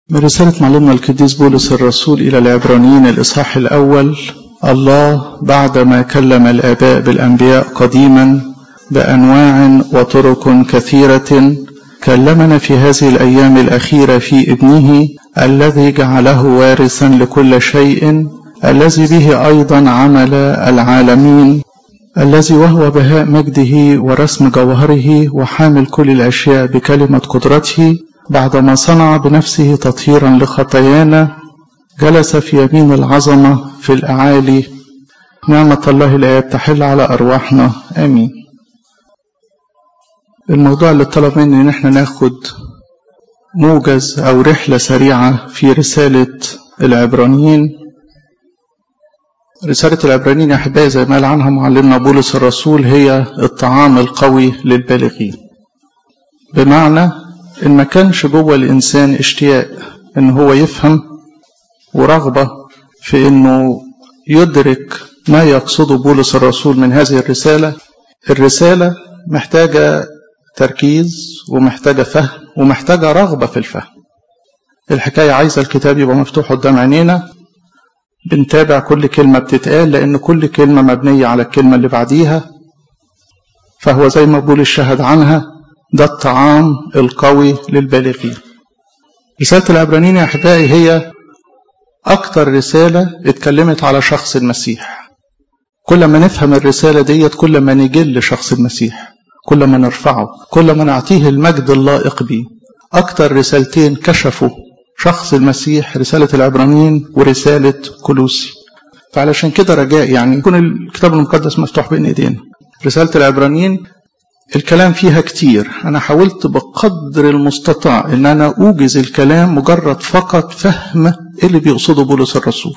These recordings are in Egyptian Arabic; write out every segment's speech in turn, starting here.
من رسالة معلومنا القديس بولس الرسول إلى العبرانيين الإصحاح الأول الله بعدما كلم الآباء بالأنبياء قديما بأنواع وطرق كثيرة كلمنا في هذه الأيام الأخيرة في ابنه الذي جعله وارثا لكل شيء الذي به أيضا عمل العالمين الذي وهو بهاء مجده ورسم جوهره وحامل كل الأشياء بكلمة قدرته بعدما صنع بنفسه تطهيرا لخطايانا جلس في يمين العظمة في الأعالي نعمة الله الآب تحل على أرواحنا آمين الموضوع اللي طلب مني إن احنا ناخد موجز أو رحلة سريعة في رسالة العبرانيين رسالة العبرانيين يا أحبائي زي ما قال عنها معلمنا بولس الرسول هي الطعام القوي للبالغين بمعنى إن ما كانش جوه الإنسان اشتياق إن هو يفهم ورغبة في إنه يدرك ما يقصده بولس الرسول من هذه الرسالة الرسالة محتاجة تركيز ومحتاجة فهم ومحتاجة رغبة في الفهم الحكاية عايزة الكتاب يبقى مفتوح قدام عينينا بنتابع كل كلمة بتتقال لأن كل كلمة مبنية على الكلمة اللي بعديها فهو زي ما بولس شهد عنها ده الطعام القوي للبالغين رسالة العبرانيين يا أحبائي هي أكتر رسالة اتكلمت على شخص المسيح كل ما نفهم الرسالة ديت كل ما نجل شخص المسيح كل ما نرفعه كل ما نعطيه المجد اللائق به أكتر رسالتين كشفوا شخص المسيح رسالة العبرانيين ورسالة كلوسي فعلشان كده رجاء يعني يكون الكتاب المقدس مفتوح بين ايدينا رسالة العبرانيين الكلام فيها كتير أنا حاولت بقدر المستطاع إن أنا أوجز الكلام مجرد فقط فهم اللي بيقصده بولس الرسول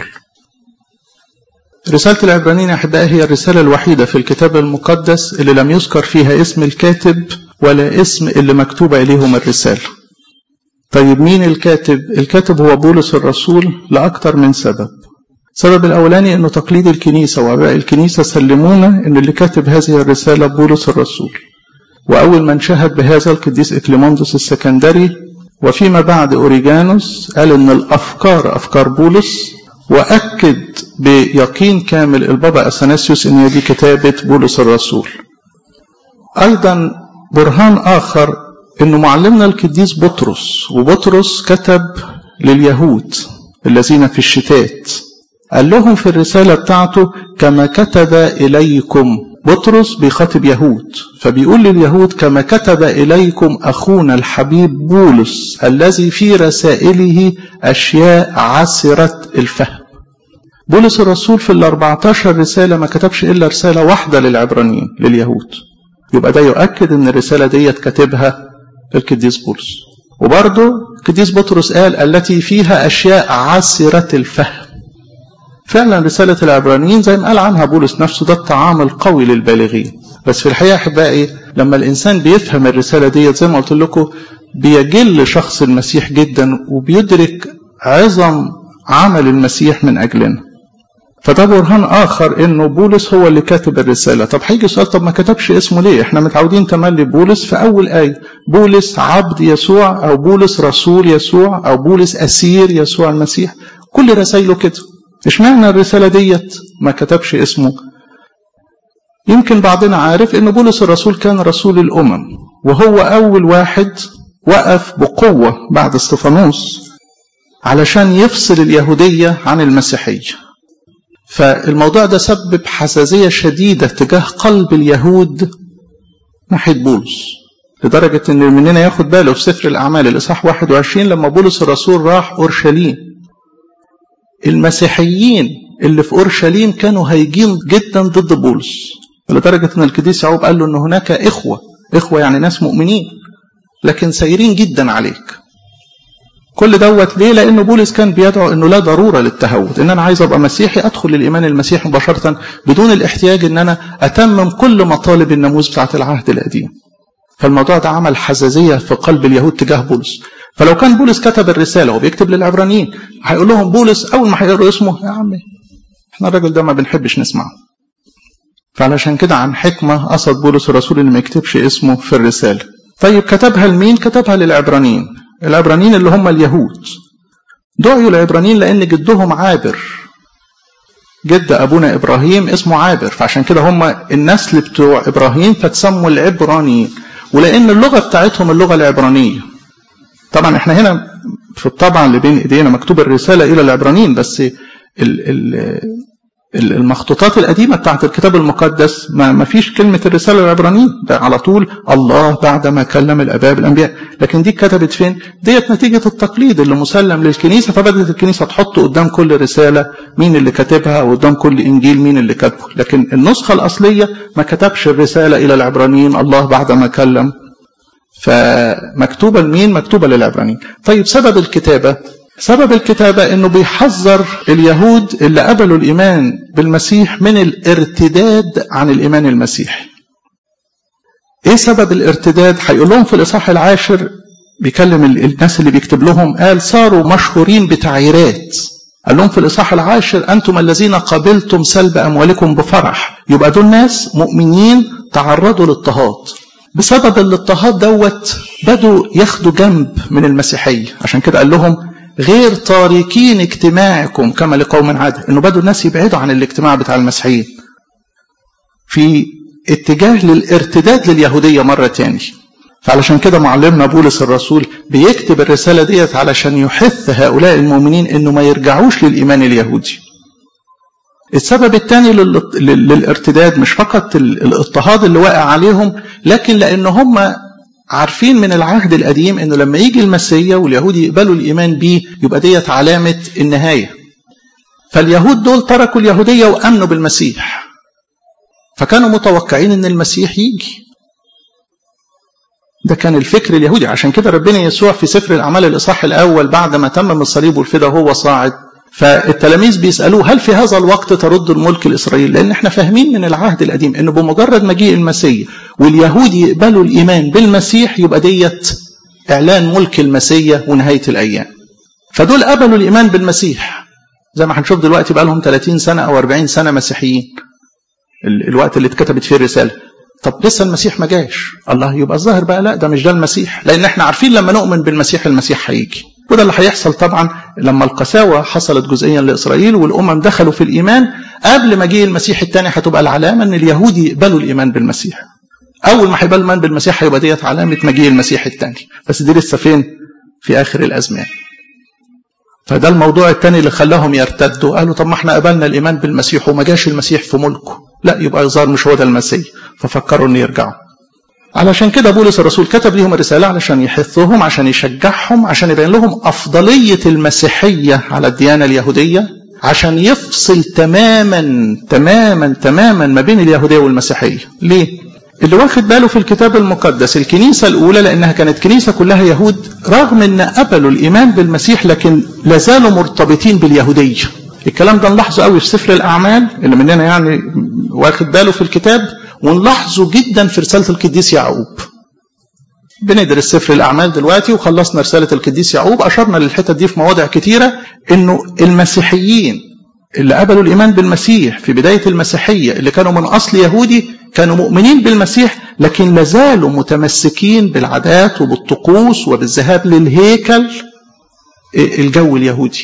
رسالة العبرانيين يا أحبائي هي الرسالة الوحيدة في الكتاب المقدس اللي لم يذكر فيها اسم الكاتب ولا اسم اللي مكتوبة إليهم الرسالة طيب مين الكاتب؟ الكاتب هو بولس الرسول لأكثر من سبب السبب الأولاني أنه تقليد الكنيسة وآباء الكنيسة سلمونا أن اللي كاتب هذه الرسالة بولس الرسول وأول من شهد بهذا القديس إكليموندوس السكندري وفيما بعد أوريجانوس قال أن الأفكار أفكار بولس وأكد بيقين كامل البابا أثناسيوس أن دي كتابة بولس الرسول أيضا برهان آخر أنه معلمنا القديس بطرس وبطرس كتب لليهود الذين في الشتات قال لهم في الرسالة بتاعته كما كتب إليكم بطرس بيخاطب يهود فبيقول لليهود كما كتب إليكم أخونا الحبيب بولس الذي في رسائله أشياء عسرة الفهم بولس الرسول في ال 14 رسالة ما كتبش إلا رسالة واحدة للعبرانيين لليهود يبقى ده يؤكد أن الرسالة ديت كاتبها القديس بولس وبرضه القديس بطرس قال التي فيها أشياء عسرة الفهم فعلا رسالة العبرانيين زي ما قال عنها بولس نفسه ده الطعام القوي للبالغين بس في الحقيقة أحبائي لما الإنسان بيفهم الرسالة ديت زي ما قلت لكم بيجل شخص المسيح جدا وبيدرك عظم عمل المسيح من أجلنا فده برهان آخر إنه بولس هو اللي كاتب الرسالة طب هيجي سؤال طب ما كتبش اسمه ليه إحنا متعودين تملي بولس في أول آية بولس عبد يسوع أو بولس رسول يسوع أو بولس أسير يسوع المسيح كل رسائله كده اشمعنى الرسالة ديت ما كتبش اسمه يمكن بعضنا عارف ان بولس الرسول كان رسول الامم وهو اول واحد وقف بقوة بعد استفانوس علشان يفصل اليهودية عن المسيحية فالموضوع ده سبب حساسية شديدة تجاه قلب اليهود ناحية بولس لدرجة ان مننا ياخد باله في سفر الاعمال الاصحاح 21 لما بولس الرسول راح اورشليم المسيحيين اللي في اورشليم كانوا هايجين جدا ضد بولس لدرجه ان القديس يعقوب قال له ان هناك اخوه اخوه يعني ناس مؤمنين لكن سايرين جدا عليك كل دوت ليه لان بولس كان بيدعو انه لا ضروره للتهود ان انا عايز ابقى مسيحي ادخل للايمان المسيحي مباشره بدون الاحتياج ان انا اتمم كل مطالب الناموس بتاعه العهد القديم فالموضوع ده عمل حزازيه في قلب اليهود تجاه بولس فلو كان بولس كتب الرسالة وبيكتب للعبرانيين هيقول لهم بولس أول ما هيقروا اسمه يا عمي احنا الراجل ده ما بنحبش نسمعه فعلشان كده عن حكمة قصد بولس الرسول اللي ما يكتبش اسمه في الرسالة طيب كتبها لمين كتبها للعبرانيين العبرانيين اللي هم اليهود دعوا العبرانيين لأن جدهم عابر جد أبونا إبراهيم اسمه عابر فعشان كده هم النسل بتوع إبراهيم فتسموا العبرانيين ولأن اللغة بتاعتهم اللغة العبرانية طبعا احنا هنا في الطبعة اللي بين ايدينا مكتوب الرسالة إلى العبرانيين بس ال ال المخطوطات القديمة بتاعت الكتاب المقدس ما فيش كلمة الرسالة العبرانيين ده على طول الله بعدما كلم الآباء بالأنبياء لكن دي كتبت فين؟ ديت نتيجة التقليد اللي مسلم للكنيسة فبدأت الكنيسة تحط قدام كل رسالة مين اللي كاتبها وقدام كل إنجيل مين اللي كاتبه لكن النسخة الأصلية ما كتبش الرسالة إلى العبرانيين الله بعدما كلم فمكتوبة لمين؟ مكتوبة للعبرانيين طيب سبب الكتابة سبب الكتابة انه بيحذر اليهود اللي قبلوا الايمان بالمسيح من الارتداد عن الايمان المسيحي ايه سبب الارتداد هيقول لهم في الاصحاح العاشر بيكلم الناس اللي بيكتب لهم قال صاروا مشهورين بتعيرات قال لهم في الاصحاح العاشر انتم الذين قبلتم سلب اموالكم بفرح يبقى دول ناس مؤمنين تعرضوا للاضطهاد بسبب الاضطهاد دوت بدوا ياخدوا جنب من المسيحيه عشان كده قال لهم غير تاركين اجتماعكم كما لقوم عادة انه بدوا الناس يبعدوا عن الاجتماع بتاع المسيحيين في اتجاه للارتداد لليهودية مرة تاني فعلشان كده معلمنا بولس الرسول بيكتب الرسالة ديت علشان يحث هؤلاء المؤمنين انه ما يرجعوش للإيمان اليهودي السبب الثاني للارتداد مش فقط الاضطهاد اللي واقع عليهم لكن لان هم عارفين من العهد القديم انه لما يجي المسيا واليهود يقبلوا الايمان بيه يبقى ديت علامه النهايه. فاليهود دول تركوا اليهوديه وامنوا بالمسيح. فكانوا متوقعين ان المسيح يجي. ده كان الفكر اليهودي عشان كده ربنا يسوع في سفر الاعمال الاصحاح الاول بعد ما تمم الصليب والفدا وهو صاعد فالتلاميذ بيسالوه هل في هذا الوقت ترد الملك لاسرائيل؟ لان احنا فاهمين من العهد القديم انه بمجرد مجيء المسيح واليهود يقبلوا الايمان بالمسيح يبقى ديت اعلان ملك المسيح ونهايه الايام. فدول قبلوا الايمان بالمسيح زي ما هنشوف دلوقتي بقى لهم 30 سنه او 40 سنه مسيحيين. الوقت اللي اتكتبت فيه الرساله. طب لسه المسيح ما جاش الله يبقى الظاهر بقى لا ده مش ده المسيح لان احنا عارفين لما نؤمن بالمسيح المسيح هيجي وده اللي هيحصل طبعا لما القساوه حصلت جزئيا لاسرائيل والامم دخلوا في الايمان قبل ما جه المسيح الثاني هتبقى العلامه ان اليهود يقبلوا الايمان بالمسيح اول ما هيقبلوا الايمان بالمسيح هيبقى ديت علامه مجيء المسيح الثاني بس دي لسه فين في اخر الازمان فده الموضوع الثاني اللي خلاهم يرتدوا قالوا طب ما احنا قبلنا الايمان بالمسيح وما جاش المسيح في ملكه لا يبقى الظاهر مش هو ده المسيح ففكروا ان يرجعوا علشان كده بولس الرسول كتب لهم الرسالة علشان يحثهم عشان يشجعهم عشان يبين لهم أفضلية المسيحية على الديانة اليهودية عشان يفصل تماما تماما تماما ما بين اليهودية والمسيحية ليه؟ اللي واخد باله في الكتاب المقدس الكنيسة الأولى لأنها كانت كنيسة كلها يهود رغم أن قبلوا الإيمان بالمسيح لكن لازالوا مرتبطين باليهودية الكلام ده نلاحظه قوي في سفر الأعمال اللي مننا يعني واخد باله في الكتاب ونلاحظه جدا في رسالة القديس يعقوب بندرس سفر الأعمال دلوقتي وخلصنا رسالة القديس يعقوب أشرنا للحتة دي في مواضع كتيرة إنه المسيحيين اللي قبلوا الإيمان بالمسيح في بداية المسيحية اللي كانوا من أصل يهودي كانوا مؤمنين بالمسيح لكن لازالوا متمسكين بالعادات وبالطقوس وبالذهاب للهيكل الجو اليهودي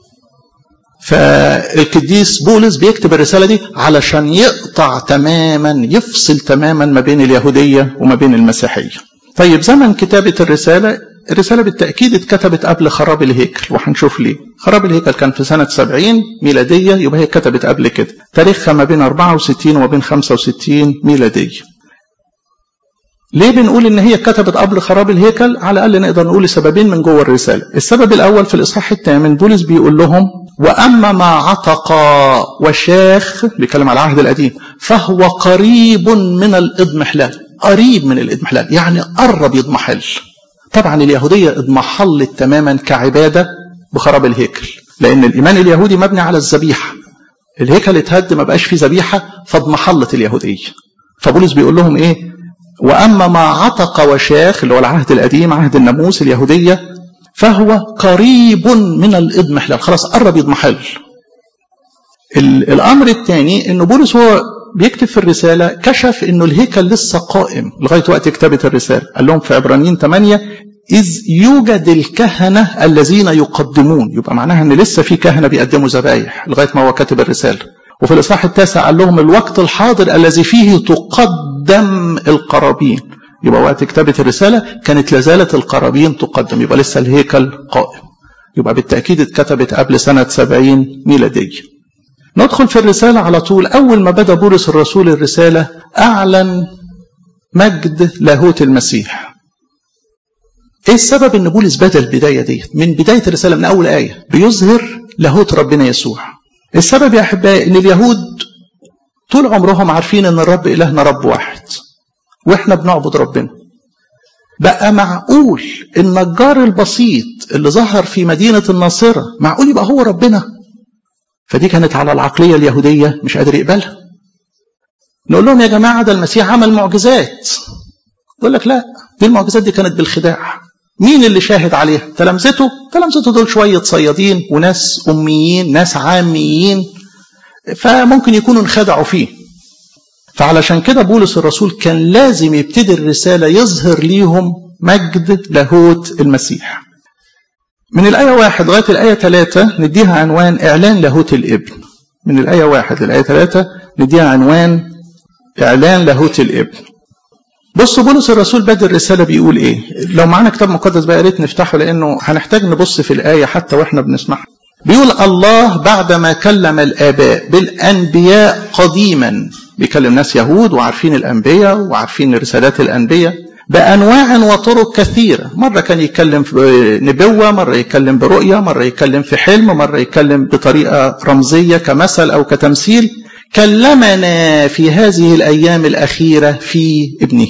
فالقديس بولس بيكتب الرسالة دي علشان يقطع تماما يفصل تماما ما بين اليهودية وما بين المسيحية طيب زمن كتابة الرسالة الرسالة بالتأكيد اتكتبت قبل خراب الهيكل وهنشوف ليه خراب الهيكل كان في سنة 70 ميلادية يبقى هي اتكتبت قبل كده تاريخها ما بين 64 وما بين 65 ميلادية ليه بنقول ان هي اتكتبت قبل خراب الهيكل على الاقل نقدر نقول سببين من جوه الرساله السبب الاول في الاصحاح الثامن بولس بيقول لهم واما ما عتق وشاخ بيتكلم على العهد القديم فهو قريب من الاضمحلال قريب من الاضمحلال يعني قرب يضمحل طبعا اليهوديه اضمحلت تماما كعباده بخراب الهيكل لان الايمان اليهودي مبني على الذبيحه الهيكل اتهد ما بقاش فيه ذبيحه فاضمحلت اليهوديه فبولس بيقول لهم ايه وأما ما عتق وشاخ اللي هو العهد القديم عهد الناموس اليهودية فهو قريب من الإضمحلال خلاص قرب يضمحل الأمر الثاني أنه بولس هو بيكتب في الرسالة كشف أنه الهيكل لسه قائم لغاية وقت كتابة الرسالة قال لهم في عبرانيين 8 إذ يوجد الكهنة الذين يقدمون يبقى معناها أن لسه في كهنة بيقدموا ذبايح لغاية ما هو كاتب الرسالة وفي الإصحاح التاسع قال لهم الوقت الحاضر الذي فيه تقدم القرابين يبقى وقت كتابة الرسالة كانت لازالت القرابين تقدم يبقى لسه الهيكل قائم يبقى بالتأكيد اتكتبت قبل سنة سبعين ميلادية ندخل في الرسالة على طول أول ما بدأ بولس الرسول الرسالة أعلن مجد لاهوت المسيح ايه السبب ان بولس بدا البدايه دي من بدايه الرساله من اول ايه بيظهر لاهوت ربنا يسوع السبب يا احبائي ان اليهود طول عمرهم عارفين ان الرب الهنا رب واحد واحنا بنعبد ربنا بقى معقول النجار البسيط اللي ظهر في مدينه الناصره معقول يبقى هو ربنا فدي كانت على العقليه اليهوديه مش قادر يقبلها نقول لهم يا جماعه ده المسيح عمل معجزات يقول لك لا دي المعجزات دي كانت بالخداع مين اللي شاهد عليها تلامذته تلامذته دول شوية صيادين وناس أميين ناس عاميين فممكن يكونوا انخدعوا فيه فعلشان كده بولس الرسول كان لازم يبتدي الرسالة يظهر ليهم مجد لاهوت المسيح من الآية واحد لغاية الآية ثلاثة نديها عنوان إعلان لاهوت الابن من الآية واحد للآية ثلاثة نديها عنوان إعلان لاهوت الابن بصوا بولس الرسول بدأ الرسالة بيقول إيه؟ لو معانا كتاب مقدس بقى يا ريت نفتحه لأنه هنحتاج نبص في الآية حتى وإحنا بنسمعها. بيقول الله بعدما كلم الآباء بالأنبياء قديما بيكلم ناس يهود وعارفين الأنبياء وعارفين رسالات الأنبياء بأنواع وطرق كثيرة مرة كان يتكلم في نبوة مرة يتكلم برؤية مرة يتكلم في حلم مرة يتكلم بطريقة رمزية كمثل أو كتمثيل كلمنا في هذه الأيام الأخيرة في ابنه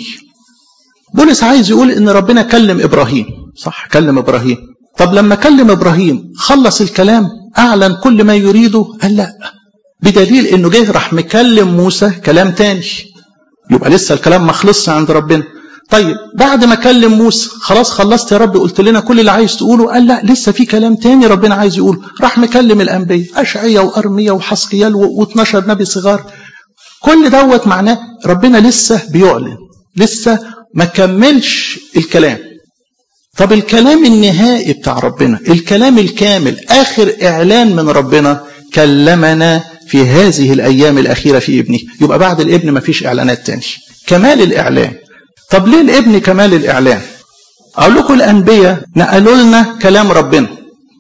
بولس عايز يقول إن ربنا كلم إبراهيم صح كلم إبراهيم طب لما كلم إبراهيم خلص الكلام أعلن كل ما يريده قال لا بدليل إنه جه راح مكلم موسى كلام تاني يبقى لسه الكلام ما خلصش عند ربنا طيب بعد ما كلم موسى خلاص خلصت يا رب قلت لنا كل اللي عايز تقوله قال لا لسه في كلام تاني ربنا عايز يقوله راح مكلم الانبياء اشعيا وارميا وحسقيال و12 نبي صغار كل دوت معناه ربنا لسه بيعلن لسه ما كملش الكلام طب الكلام النهائي بتاع ربنا الكلام الكامل اخر اعلان من ربنا كلمنا في هذه الايام الاخيره في ابنه يبقى بعد الابن ما فيش اعلانات تاني كمال الاعلان طب ليه الابن كمال الإعلان أقول لكم الأنبياء نقلوا لنا كلام ربنا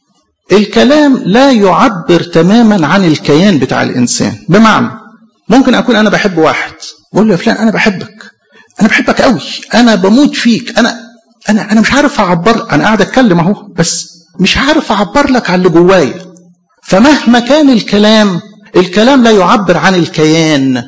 الكلام لا يعبر تماما عن الكيان بتاع الإنسان بمعنى ممكن أكون أنا بحب واحد بقول له يا فلان أنا بحبك أنا بحبك قوي أنا بموت فيك أنا أنا أنا مش عارف أعبر أنا قاعد أتكلم أهو بس مش عارف أعبر لك عن اللي جوايا فمهما كان الكلام الكلام لا يعبر عن الكيان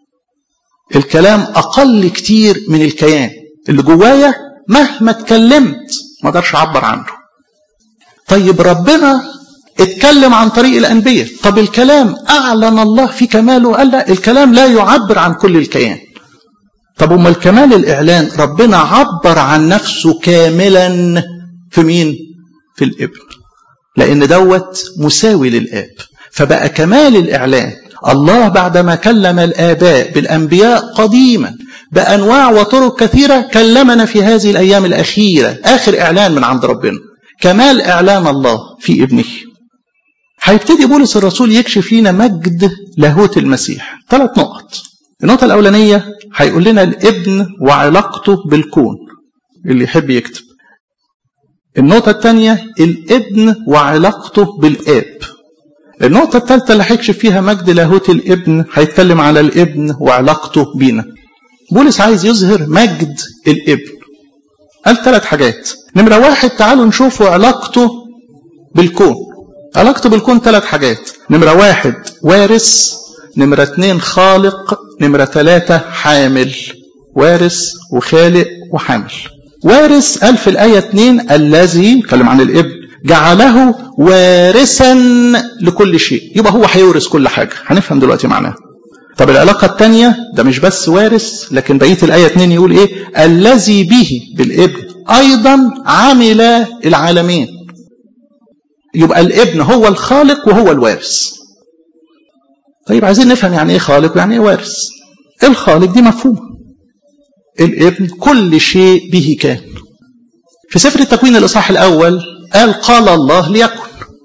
الكلام أقل كتير من الكيان اللي جوايا مهما اتكلمت ما اقدرش أعبر عنه طيب ربنا اتكلم عن طريق الأنبياء طب الكلام أعلن الله في كماله قال لا الكلام لا يعبر عن كل الكيان طب أما الكمال الإعلان ربنا عبر عن نفسه كاملا في مين في الابن لأن دوت مساوي للآب فبقى كمال الإعلان الله بعدما كلم الآباء بالأنبياء قديما بأنواع وطرق كثيرة كلمنا في هذه الأيام الأخيرة آخر إعلان من عند ربنا كمال إعلان الله في ابنه هيبتدي بولس الرسول يكشف لنا مجد لاهوت المسيح ثلاث نقط النقطة الأولانية هيقول لنا الابن وعلاقته بالكون اللي يحب يكتب النقطة الثانية الابن وعلاقته بالآب النقطة الثالثة اللي هيكشف فيها مجد لاهوت الابن هيتكلم على الابن وعلاقته بينا. بولس عايز يظهر مجد الابن. قال ثلاث حاجات. نمرة واحد تعالوا نشوفوا علاقته بالكون. علاقته بالكون ثلاث حاجات. نمرة واحد وارث. نمرة اثنين خالق. نمرة ثلاثة حامل. وارث وخالق وحامل. وارث قال في الآية 2 الذي اتكلم عن الابن جعله وارثا لكل شيء يبقى هو هيورث كل حاجة هنفهم دلوقتي معناها طب العلاقة الثانية ده مش بس وارث لكن بقية الآية 2 يقول إيه الذي به بالابن أيضا عمل العالمين يبقى الابن هو الخالق وهو الوارث طيب عايزين نفهم يعني ايه خالق ويعني ايه وارث الخالق دي مفهومه الابن كل شيء به كان في سفر التكوين الإصحاح الأول قال قال الله ليكن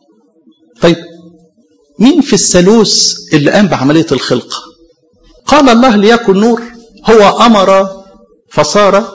طيب مين في الثالوث اللي قام بعملية الخلقة قال الله ليكن نور هو أمر فصار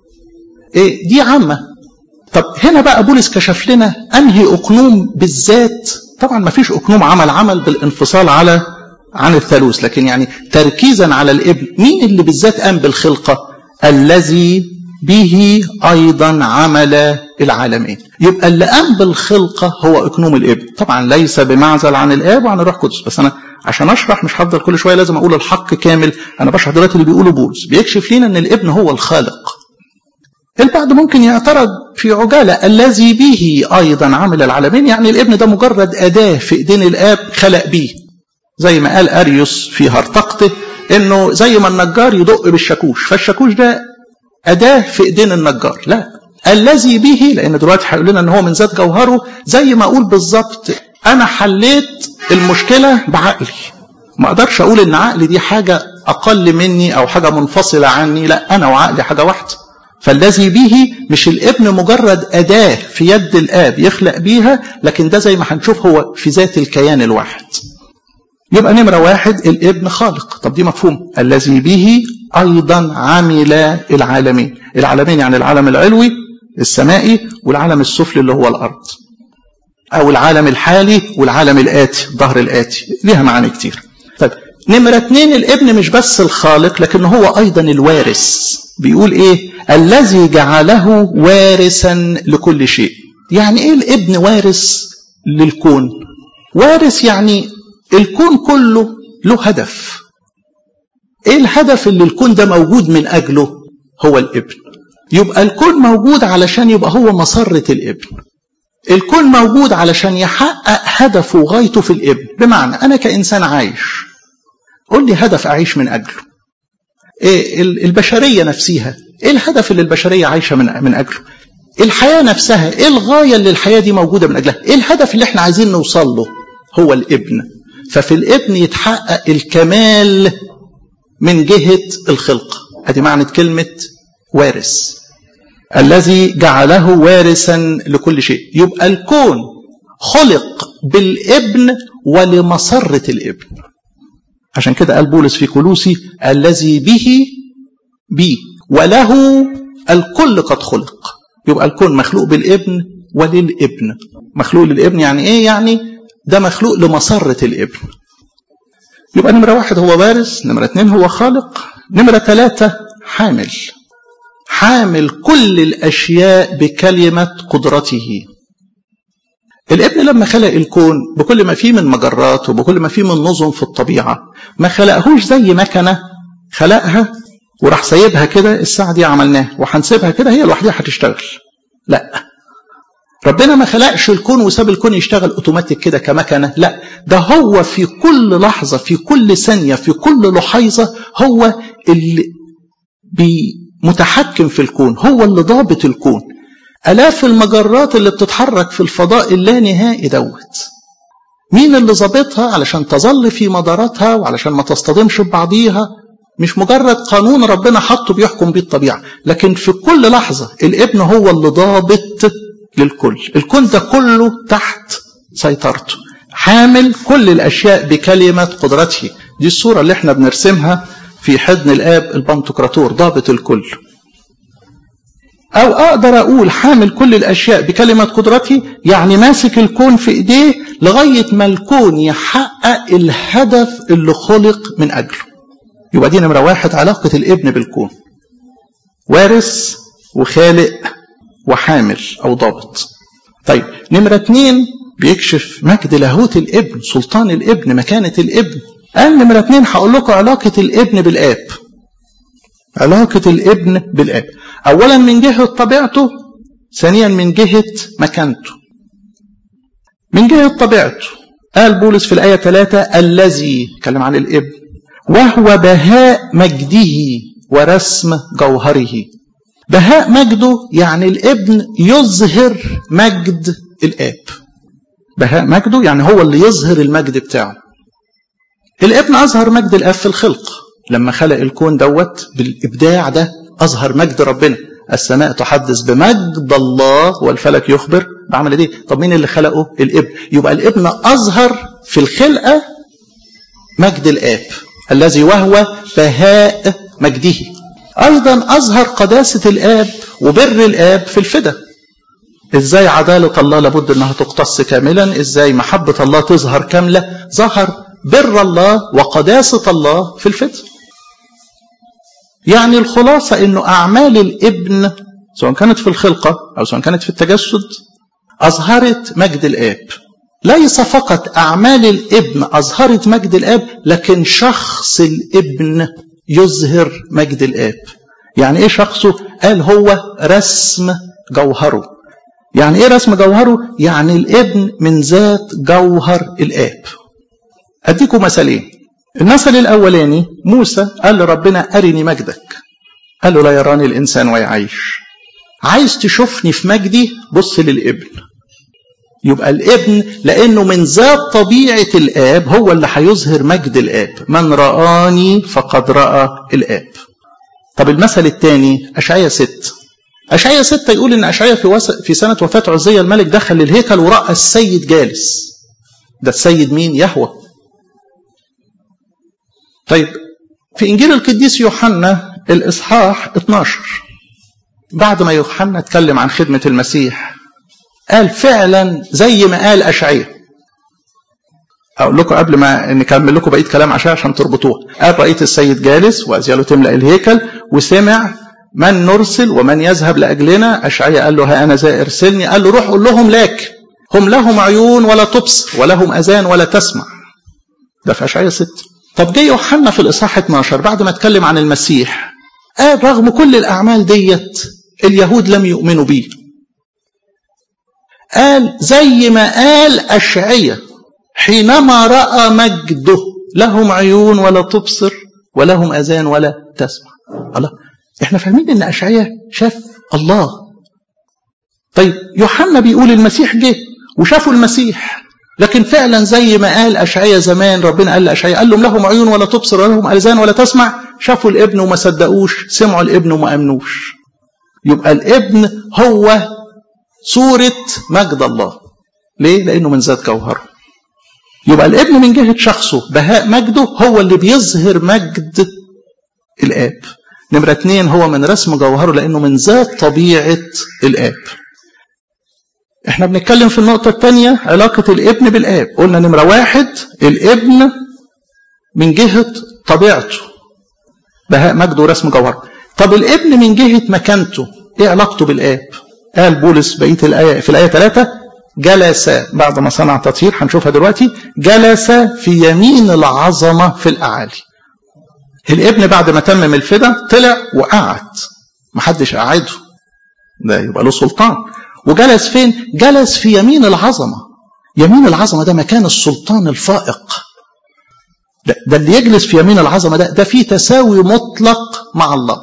إيه دي عامة طب هنا بقى بولس كشف لنا أنهي أقنوم بالذات طبعا ما فيش أقنوم عمل عمل بالانفصال على عن الثالوث لكن يعني تركيزا على الابن مين اللي بالذات قام بالخلقة الذي به أيضا عمل العالمين يبقى اللي قام بالخلقة هو أكنوم الابن طبعا ليس بمعزل عن الآب وعن الروح القدس بس أنا عشان أشرح مش هفضل كل شوية لازم أقول الحق كامل أنا بشرح دلوقتي اللي بيقوله بولس بيكشف لنا أن الابن هو الخالق البعض ممكن يعترض في عجالة الذي به أيضا عمل العالمين يعني الابن ده مجرد أداة في إيدين الآب خلق بيه زي ما قال أريوس في هرطقته إنه زي ما النجار يدق بالشاكوش فالشاكوش ده أداة في إيدين النجار لا الذي به لأن دلوقتي هيقول لنا إن هو من ذات جوهره زي ما أقول بالظبط أنا حليت المشكلة بعقلي ما أقدرش أقول إن عقلي دي حاجة أقل مني أو حاجة منفصلة عني لا أنا وعقلي حاجة واحدة فالذي به مش الابن مجرد أداة في يد الآب يخلق بيها لكن ده زي ما هنشوف هو في ذات الكيان الواحد يبقى نمرة واحد الابن خالق طب دي مفهوم الذي به أيضا عمل العالمين العالمين يعني العالم العلوي السمائي والعالم السفلي اللي هو الأرض أو العالم الحالي والعالم الآتي الظهر الآتي ليها معاني كتير طيب نمرة اتنين الابن مش بس الخالق لكن هو أيضا الوارث بيقول إيه الذي جعله وارثا لكل شيء يعني إيه الابن وارث للكون وارث يعني الكون كله له هدف ايه الهدف اللي الكون ده موجود من اجله هو الابن يبقى الكون موجود علشان يبقى هو مسرة الابن الكون موجود علشان يحقق هدفه وغايته في الابن بمعنى انا كانسان عايش قول لي هدف اعيش من اجله إيه البشرية نفسها ايه الهدف اللي البشرية عايشة من, من اجله الحياة نفسها ايه الغاية اللي الحياة دي موجودة من اجلها ايه الهدف اللي احنا عايزين نوصل له هو الابن ففي الابن يتحقق الكمال من جهة الخلق ادي معنى كلمة وارث الذي جعله وارثا لكل شيء يبقى الكون خلق بالابن ولمسرة الابن عشان كده قال بولس في كلوسي الذي به بي وله الكل قد خلق يبقى الكون مخلوق بالابن وللابن مخلوق للابن يعني ايه يعني ده مخلوق لمسرة الابن يبقى نمرة واحد هو وارث نمرة اتنين هو خالق نمرة ثلاثة حامل حامل كل الأشياء بكلمة قدرته الابن لما خلق الكون بكل ما فيه من مجرات وبكل ما فيه من نظم في الطبيعة ما خلقهوش زي مكنة خلقها وراح سايبها كده الساعة دي عملناها وهنسيبها كده هي لوحدها هتشتغل لا ربنا ما خلقش الكون وساب الكون يشتغل اوتوماتيك كده كمكنه لا ده هو في كل لحظه في كل ثانيه في كل لحيظه هو اللي متحكم في الكون هو اللي ضابط الكون الاف المجرات اللي بتتحرك في الفضاء اللانهائي دوت مين اللي ظابطها علشان تظل في مداراتها وعلشان ما تصطدمش ببعضيها مش مجرد قانون ربنا حطه بيحكم بيه الطبيعه لكن في كل لحظه الابن هو اللي ضابط للكل الكون ده كله تحت سيطرته حامل كل الأشياء بكلمة قدرته دي الصورة اللي احنا بنرسمها في حضن الآب البنتقراطور ضابط الكل أو أقدر أقول حامل كل الأشياء بكلمة قدرته يعني ماسك الكون في إيديه لغاية ما الكون يحقق الهدف اللي خلق من أجله يبقى دي نمرة واحد علاقة الابن بالكون وارث وخالق وحامل أو ضابط طيب نمرة اتنين بيكشف مجد لاهوت الابن سلطان الابن مكانة الابن قال نمرة اتنين هقول لكم علاقة الابن بالآب علاقة الابن بالآب أولا من جهة طبيعته ثانيا من جهة مكانته من جهة طبيعته قال بولس في الآية 3 الذي كلم عن الابن وهو بهاء مجده ورسم جوهره بهاء مجده يعني الابن يظهر مجد الاب بهاء مجده يعني هو اللي يظهر المجد بتاعه الابن اظهر مجد الاب في الخلق لما خلق الكون دوت بالابداع ده اظهر مجد ربنا السماء تحدث بمجد الله والفلك يخبر بعمل دي طب مين اللي خلقه الابن يبقى الابن أظهر في الخلقة مجد الآب الذي وهو بهاء مجده أيضا أظهر قداسة الآب وبر الآب في الفدا إزاي عدالة الله لابد أنها تقتص كاملا إزاي محبة الله تظهر كاملة ظهر بر الله وقداسة الله في الفدا يعني الخلاصة أنه أعمال الابن سواء كانت في الخلقة أو سواء كانت في التجسد أظهرت مجد الآب ليس فقط أعمال الابن أظهرت مجد الآب لكن شخص الابن يظهر مجد الآب يعني إيه شخصه؟ قال هو رسم جوهره يعني إيه رسم جوهره؟ يعني الابن من ذات جوهر الآب أديكم مثالين المثل الأولاني موسى قال لربنا أرني مجدك قال له لا يراني الإنسان ويعيش عايز تشوفني في مجدي بص للابن يبقى الابن لأنه من ذات طبيعة الآب هو اللي هيظهر مجد الآب من رآني فقد رأى الآب طب المثل الثاني أشعية ست أشعية ستة يقول إن أشعية في, وس... في سنة وفاة عزية الملك دخل الهيكل ورأى السيد جالس ده السيد مين يهوى طيب في إنجيل القديس يوحنا الإصحاح 12 بعد ما يوحنا اتكلم عن خدمة المسيح قال فعلا زي ما قال أشعية أقول لكم قبل ما نكمل لكم بقية كلام أشعية عشان تربطوها قال رأيت السيد جالس وأزياله تملأ الهيكل وسمع من نرسل ومن يذهب لأجلنا أشعية قال له ها أنا ذا ارسلني قال له روح قول لهم لك هم لهم عيون ولا تبصر ولهم أذان ولا تسمع ده في أشعية 6 طب جه يوحنا في الإصحاح 12 بعد ما اتكلم عن المسيح قال رغم كل الأعمال ديت اليهود لم يؤمنوا بيه قال زي ما قال أشعية حينما رأى مجده لهم عيون ولا تبصر ولهم أذان ولا تسمع الله احنا فاهمين ان أشعية شاف الله طيب يوحنا بيقول المسيح جه وشافوا المسيح لكن فعلا زي ما قال أشعية زمان ربنا قال لأشعية قال لهم لهم عيون ولا تبصر ولهم أذان ولا تسمع شافوا الابن وما صدقوش سمعوا الابن وما أمنوش يبقى الابن هو صورة مجد الله ليه؟ لأنه من ذات جوهره يبقى الابن من جهة شخصه بهاء مجده هو اللي بيظهر مجد الآب نمرة اتنين هو من رسم جوهره لأنه من ذات طبيعة الآب احنا بنتكلم في النقطة الثانية علاقة الابن بالآب قلنا نمرة واحد الابن من جهة طبيعته بهاء مجده ورسم جوهره طب الابن من جهة مكانته ايه علاقته بالآب قال بولس بقية الآية في الآية 3 جلس بعد ما صنع تطهير هنشوفها دلوقتي جلس في يمين العظمة في الأعالي الابن بعد ما تمم الفدا طلع وقعد محدش قعده ده يبقى له سلطان وجلس فين جلس في يمين العظمة يمين العظمة ده مكان السلطان الفائق ده, ده اللي يجلس في يمين العظمة ده ده فيه تساوي مطلق مع الله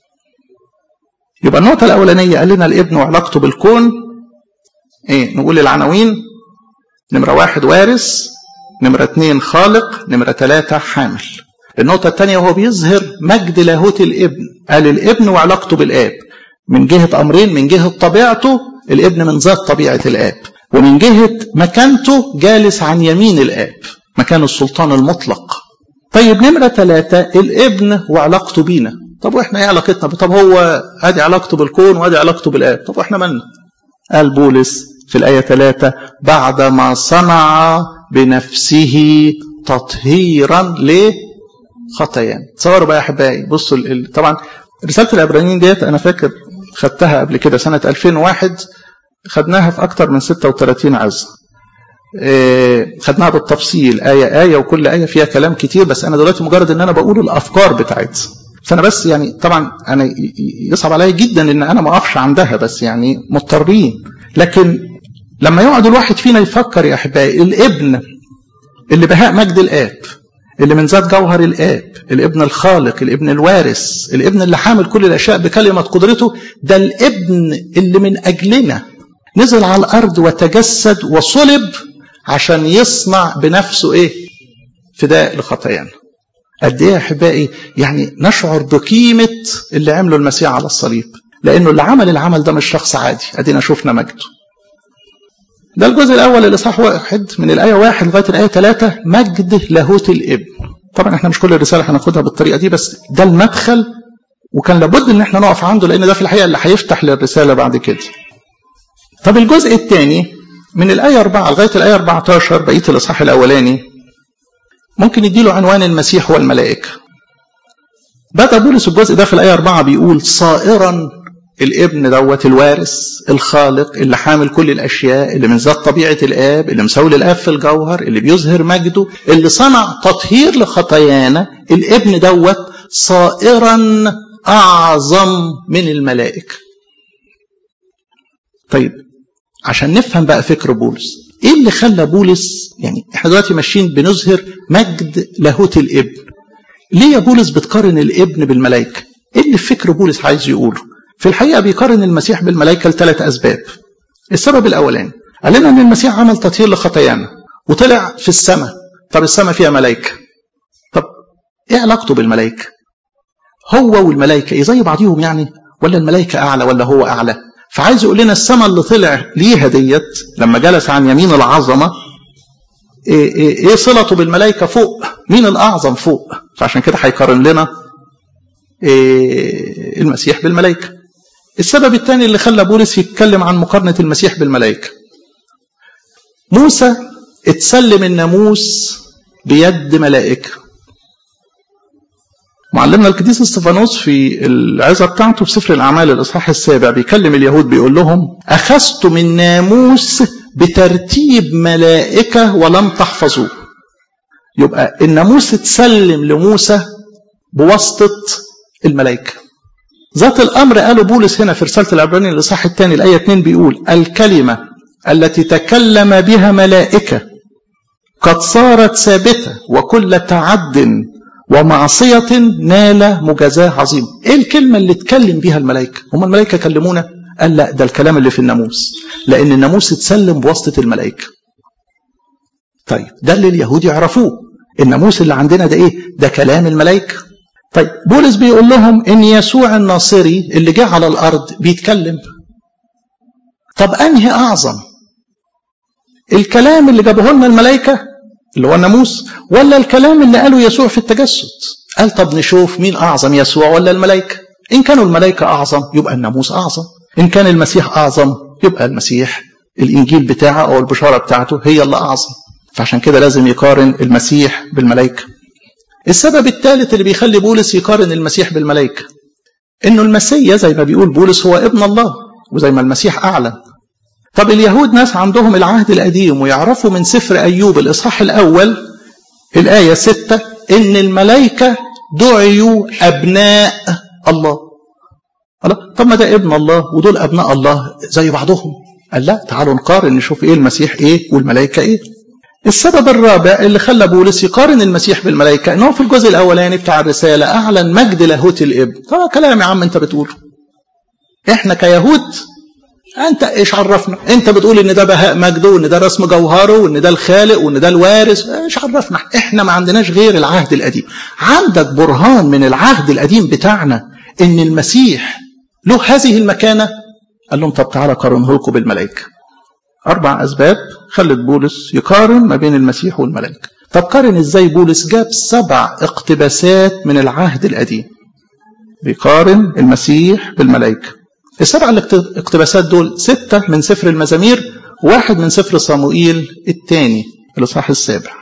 يبقى النقطة الأولانية قال لنا الابن وعلاقته بالكون ايه نقول العناوين نمرة واحد وارث نمرة اتنين خالق نمرة ثلاثة حامل النقطة الثانية وهو بيظهر مجد لاهوت الابن قال الابن وعلاقته بالآب من جهة أمرين من جهة طبيعته الابن من ذات طبيعة الآب ومن جهة مكانته جالس عن يمين الآب مكان السلطان المطلق طيب نمرة ثلاثة الابن وعلاقته بينا طب واحنا ايه علاقتنا طب هو ادي علاقته بالكون وادي علاقته بالآب طب واحنا مالنا قال بولس في الآية ثلاثة بعدما صنع بنفسه تطهيرا لخطايان تصوروا بقى يا احبائي بصوا ال... طبعا رسالة العبرانيين ديت انا فاكر خدتها قبل كده سنة 2001 خدناها في أكتر من 36 عزة خدناها بالتفصيل آية آية وكل آية فيها كلام كتير بس أنا دلوقتي مجرد إن أنا بقول الأفكار بتاعتها فأنا بس يعني طبعا أنا يصعب عليا جدا إن أنا ما أقفش عندها بس يعني مضطرين لكن لما يقعد الواحد فينا يفكر يا أحبائي الابن اللي بهاء مجد الآب اللي من ذات جوهر الآب الابن الخالق الابن الوارث الابن اللي حامل كل الأشياء بكلمة قدرته ده الابن اللي من أجلنا نزل على الأرض وتجسد وصلب عشان يصنع بنفسه إيه فداء لخطايانا قد إيه يا أحبائي يعني نشعر بقيمة اللي عمله المسيح على الصليب لأنه اللي عمل العمل ده مش شخص عادي أدينا شفنا مجده ده الجزء الأول الإصحاح واحد من الآية واحد لغاية الآية ثلاثة مجد لاهوت الابن طبعا احنا مش كل الرسالة هناخدها بالطريقة دي بس ده المدخل وكان لابد ان احنا نقف عنده لان ده في الحقيقة اللي هيفتح للرسالة بعد كده طب الجزء الثاني من الآية 4 لغاية الآية 14 بقية الإصحاح الأولاني ممكن يديله عنوان المسيح والملائكة بدأ بولس الجزء ده في الآية 4 بيقول صائرا الابن دوت الوارث الخالق اللي حامل كل الاشياء اللي من ذات طبيعه الاب اللي مساوي للاب في الجوهر اللي بيظهر مجده اللي صنع تطهير لخطايانا الابن دوت صائرا اعظم من الملائكه طيب عشان نفهم بقى فكر بولس ايه اللي خلى بولس يعني احنا دلوقتي ماشيين بنظهر مجد لاهوت الابن ليه يا بولس بتقارن الابن بالملائكه ايه اللي في فكر بولس عايز يقوله في الحقيقة بيقارن المسيح بالملائكة لثلاث أسباب السبب الأولاني قال لنا أن المسيح عمل تطهير لخطايانا وطلع في السماء طب السماء فيها ملائكة طب إيه علاقته بالملائكة هو والملائكة إيه زي بعضيهم يعني ولا الملائكة أعلى ولا هو أعلى فعايز يقول لنا السماء اللي طلع ليها ديت لما جلس عن يمين العظمة إيه, إيه, إيه صلته بالملائكة فوق مين الأعظم فوق فعشان كده هيقارن لنا إيه المسيح بالملائكة السبب الثاني اللي خلى بولس يتكلم عن مقارنة المسيح بالملائكة موسى اتسلم الناموس بيد ملائكة معلمنا القديس استفانوس في العظة بتاعته في سفر الأعمال الإصحاح السابع بيكلم اليهود بيقول لهم أخذتم الناموس بترتيب ملائكة ولم تحفظوه يبقى الناموس اتسلم لموسى بواسطة الملائكة ذات الأمر قاله بولس هنا في رسالة العبرانيين الإصحاح الثاني الآية 2 بيقول الكلمة التي تكلم بها ملائكة قد صارت ثابتة وكل تعد ومعصية نال مجازاة عظيمة ايه الكلمة اللي اتكلم بها الملائكة هم الملائكة كلمونا قال لا ده الكلام اللي في الناموس لأن الناموس اتسلم بواسطة الملائكة طيب ده اللي اليهود يعرفوه الناموس اللي عندنا ده ايه ده كلام الملائكة طيب بولس بيقول لهم ان يسوع الناصري اللي جه على الارض بيتكلم طب انهي اعظم الكلام اللي جابه لنا الملائكه اللي هو الناموس ولا الكلام اللي قاله يسوع في التجسد قال طب نشوف مين اعظم يسوع ولا الملائكه ان كانوا الملائكه اعظم يبقى الناموس اعظم ان كان المسيح اعظم يبقى المسيح الانجيل بتاعه او البشاره بتاعته هي اللي اعظم فعشان كده لازم يقارن المسيح بالملائكه السبب الثالث اللي بيخلي بولس يقارن المسيح بالملائكة انه المسيا زي ما بيقول بولس هو ابن الله وزي ما المسيح اعلن طب اليهود ناس عندهم العهد القديم ويعرفوا من سفر ايوب الاصحاح الاول الايه ستة ان الملائكة دعيوا ابناء الله الله طب ما ده ابن الله ودول ابناء الله زي بعضهم قال لا تعالوا نقارن نشوف ايه المسيح ايه والملائكة ايه السبب الرابع اللي خلى بولس يقارن المسيح بالملائكة ان هو في الجزء الاولاني بتاع الرسالة اعلن مجد لاهوت الابن طبعا كلام يا عم انت بتقوله احنا كيهود انت ايش عرفنا انت بتقول ان ده بهاء مجده وان ده رسم جوهره وان ده الخالق وان ده الوارث ايش عرفنا احنا ما عندناش غير العهد القديم عندك برهان من العهد القديم بتاعنا ان المسيح له هذه المكانة قال لهم طب تعالى قارنه لكم بالملائكة أربع أسباب خلت بولس يقارن ما بين المسيح والملائكة طب قارن إزاي بولس جاب سبع اقتباسات من العهد القديم بيقارن المسيح بالملائكة السبع الاقتباسات دول ستة من سفر المزامير واحد من سفر صموئيل الثاني الإصحاح السابع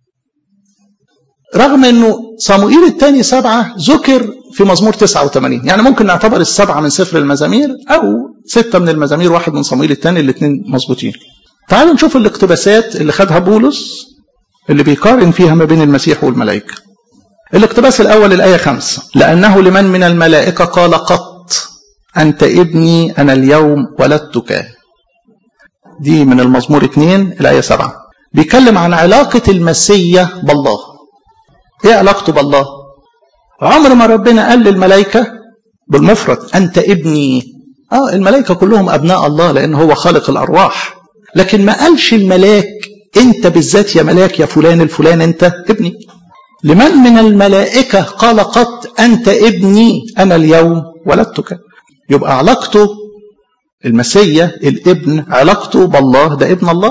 رغم انه صموئيل الثاني سبعة ذكر في مزمور 89 يعني ممكن نعتبر السبعة من سفر المزامير أو ستة من المزامير واحد من صموئيل الثاني الاثنين مظبوطين تعالوا نشوف الاقتباسات اللي خدها بولس اللي بيقارن فيها ما بين المسيح والملائكة الاقتباس الأول الآية خمسة لأنه لمن من الملائكة قال قط أنت ابني أنا اليوم ولدتك دي من المزمور 2 الآية 7 بيتكلم عن علاقة المسيح بالله ايه علاقته بالله عمر ما ربنا قال للملائكة بالمفرد أنت ابني آه الملائكة كلهم أبناء الله لأن هو خالق الأرواح لكن ما قالش الملاك أنت بالذات يا ملاك يا فلان الفلان أنت ابني لمن من الملائكة قال قط أنت ابني أنا اليوم ولدتك يبقى علاقته المسيا الابن علاقته بالله ده ابن الله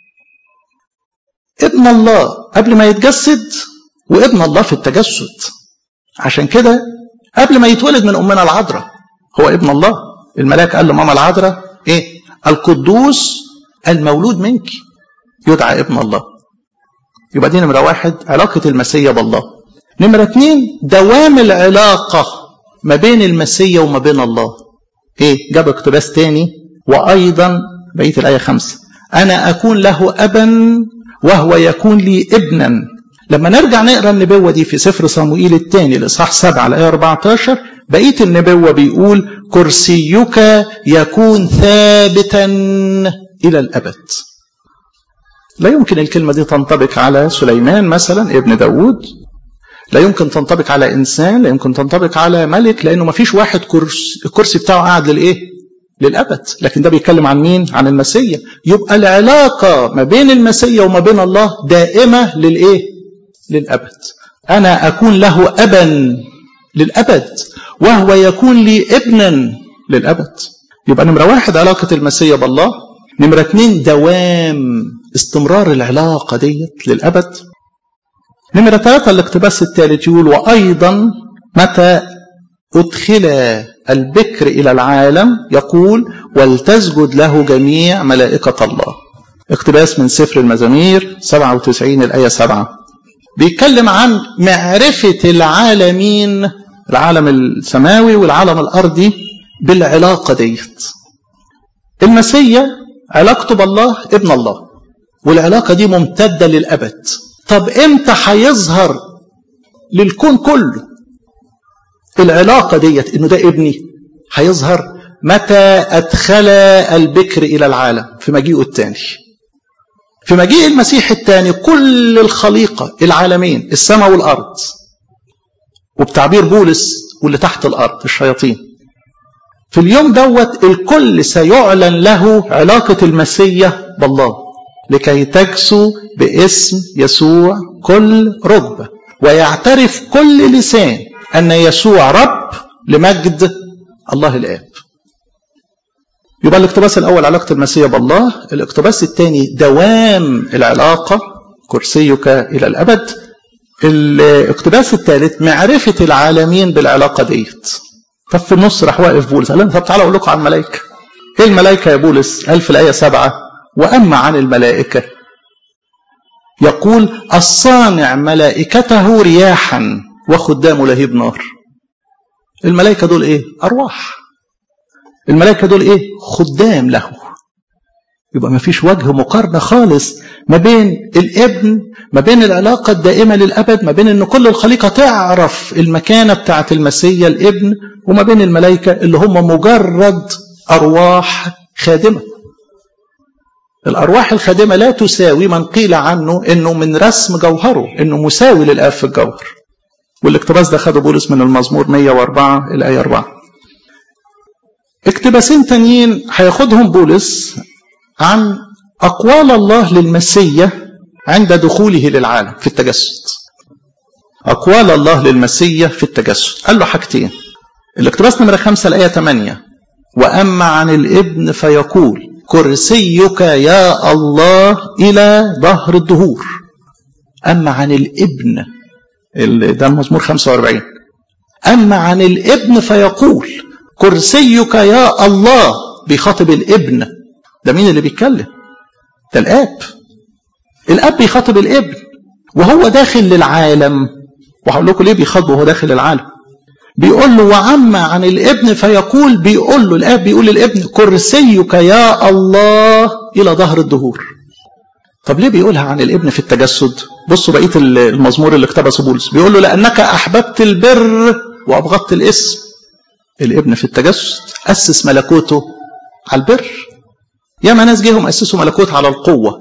ابن الله قبل ما يتجسد وابن الله في التجسد عشان كده قبل ما يتولد من امنا العذراء هو ابن الله الملاك قال لماما العذراء ايه القدوس المولود منك يدعى ابن الله يبقى دي نمره واحد علاقه المسيا بالله نمره اتنين دوام العلاقه ما بين المسيا وما بين الله ايه جاب اقتباس تاني وايضا بقيه الايه خمسه انا اكون له ابا وهو يكون لي ابنا لما نرجع نقرا النبوه دي في سفر صموئيل الثاني الاصحاح 7 الايه 14 بقيه النبوه بيقول كرسيك يكون ثابتا الى الابد لا يمكن الكلمه دي تنطبق على سليمان مثلا ابن داود لا يمكن تنطبق على انسان لا يمكن تنطبق على ملك لانه ما فيش واحد كرسي الكرسي بتاعه قاعد للايه للابد لكن ده بيتكلم عن مين عن المسيا يبقى العلاقه ما بين المسيا وما بين الله دائمه للايه للابد انا اكون له ابا للابد وهو يكون لي ابنا للابد يبقى نمره واحد علاقه المسيا بالله نمره اتنين دوام استمرار العلاقه ديت للابد نمرة ثلاثة الاقتباس الثالث يقول وأيضا متى أدخل البكر إلى العالم يقول ولتسجد له جميع ملائكة الله اقتباس من سفر المزامير 97 الآية 7 بيتكلم عن معرفة العالمين العالم السماوي والعالم الأرضي بالعلاقة ديت المسيا علاقته بالله ابن الله والعلاقة دي ممتدة للأبد طب امتى هيظهر للكون كله العلاقة ديت انه ده ابني هيظهر متى ادخل البكر الى العالم في مجيئه الثاني في مجيء المسيح الثاني كل الخليقة العالمين السماء والارض وبتعبير بولس واللي تحت الارض الشياطين في اليوم دوت الكل سيعلن له علاقة المسيح بالله لكي تكسو باسم يسوع كل ركبة ويعترف كل لسان أن يسوع رب لمجد الله الآب يبقى الاقتباس الأول علاقة المسيح بالله الاقتباس الثاني دوام العلاقة كرسيك إلى الأبد الاقتباس الثالث معرفة العالمين بالعلاقة ديت طب في النص راح واقف بولس قال لهم طب تعالوا أقول لكم عن الملائكة إيه الملائكة يا بولس قال في الآية سبعة وأما عن الملائكة يقول الصانع ملائكته رياحا وخدام لهيب نار الملائكة دول ايه أرواح الملائكة دول ايه خدام له يبقى ما فيش وجه مقارنة خالص ما بين الابن ما بين العلاقة الدائمة للأبد ما بين أن كل الخليقة تعرف المكانة بتاعة المسيا الابن وما بين الملائكة اللي هم مجرد أرواح خادمة الأرواح الخادمة لا تساوي من قيل عنه أنه من رسم جوهره أنه مساوي للآب في الجوهر والاقتباس ده خده بولس من المزمور 104 الآية 4 اقتباسين تانيين هياخدهم بولس عن أقوال الله للمسية عند دخوله للعالم في التجسد أقوال الله للمسية في التجسد قال له حاجتين الاقتباس نمرة خمسة الآية 8 وأما عن الابن فيقول كرسيك يا الله إلى ظهر الدهور أما عن الابن ده المزمور 45 أما عن الابن فيقول كرسيك يا الله بيخاطب الابن ده مين اللي بيتكلم ده الاب الاب بيخاطب الابن وهو داخل للعالم وهقول لكم ليه بيخاطبه وهو داخل العالم بيقول له وعما عن الابن فيقول بيقول له الاب بيقول للابن كرسيك يا الله الى ظهر الدهور طب ليه بيقولها عن الابن في التجسد بصوا بقيه المزمور اللي اقتبسه بولس بيقول له لانك احببت البر وابغضت الاسم الابن في التجسد اسس ملكوته على البر ياما ناس جيهم اسسوا ملكوت على القوه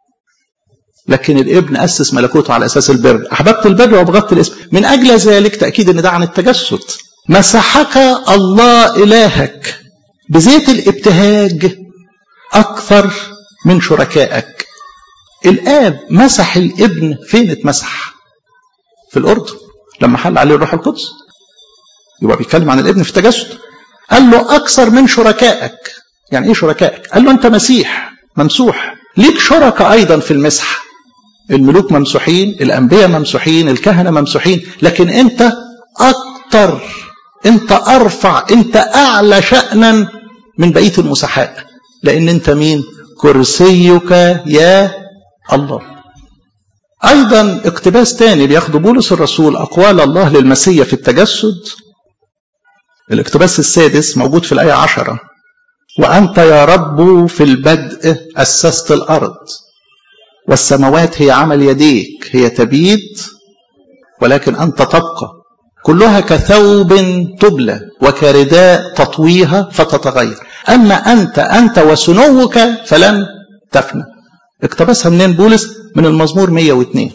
لكن الابن اسس ملكوته على اساس البر احببت البر وابغضت الاسم من اجل ذلك تاكيد ان ده عن التجسد مسحك الله الهك بزيت الابتهاج اكثر من شركائك الاب مسح الابن فين اتمسح في الاردن لما حل عليه الروح القدس يبقى بيتكلم عن الابن في التجسد قال له أكثر من شركائك يعني إيه شركائك قال له أنت مسيح ممسوح ليك شركاء أيضا في المسح الملوك ممسوحين الأنبياء ممسوحين الكهنة ممسوحين لكن أنت أكتر أنت أرفع أنت أعلى شأنا من بقية المسحاء لأن أنت مين كرسيك يا الله أيضا اقتباس تاني بياخد بولس الرسول أقوال الله للمسيح في التجسد الاقتباس السادس موجود في الآية عشرة وأنت يا رب في البدء أسست الأرض والسماوات هي عمل يديك هي تبيد ولكن أنت تبقى كلها كثوب تبلى وكرداء تطويها فتتغير أما أنت أنت وسنوك فلن تفنى اقتبسها منين بولس من المزمور 102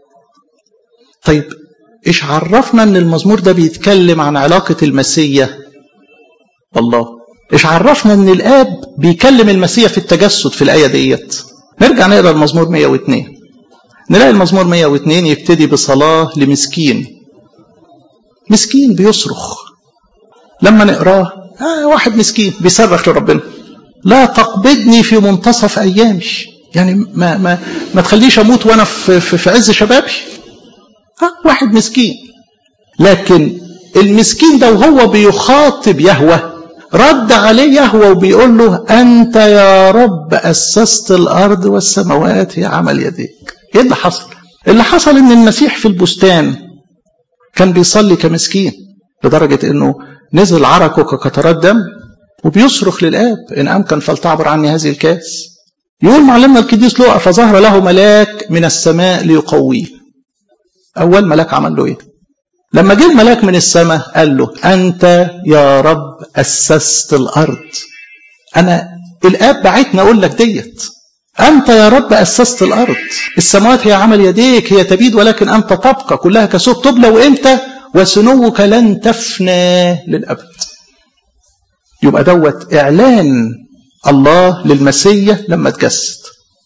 طيب ايش عرفنا ان المزمور ده بيتكلم عن علاقة المسيح الله ايش عرفنا ان الاب بيكلم المسيح في التجسد في الايه ديت نرجع نقرا المزمور 102 نلاقي المزمور 102 يبتدي بصلاه لمسكين مسكين بيصرخ لما نقراه آه واحد مسكين بيصرخ لربنا لا تقبضني في منتصف ايامي يعني ما ما ما تخليش اموت وانا في, في, في عز شبابي ها واحد مسكين لكن المسكين ده وهو بيخاطب يهوه رد عليه يهوه وبيقول له انت يا رب اسست الارض والسماوات هي عمل يديك ايه اللي حصل اللي حصل ان المسيح في البستان كان بيصلي كمسكين لدرجه انه نزل عرقه كقطرات دم وبيصرخ للاب ان امكن فلتعبر عني هذه الكاس يقول معلمنا القديس لوقا فظهر له ملاك من السماء ليقويه اول ملاك عمل له ايه لما جه الملاك من السماء قال له انت يا رب اسست الارض انا الاب بعتني اقول لك ديت انت يا رب اسست الارض السماوات هي عمل يديك هي تبيد ولكن انت تبقى كلها كسوب تبلى وانت وسنوك لن تفنى للابد يبقى دوت اعلان الله للمسيح لما تجسد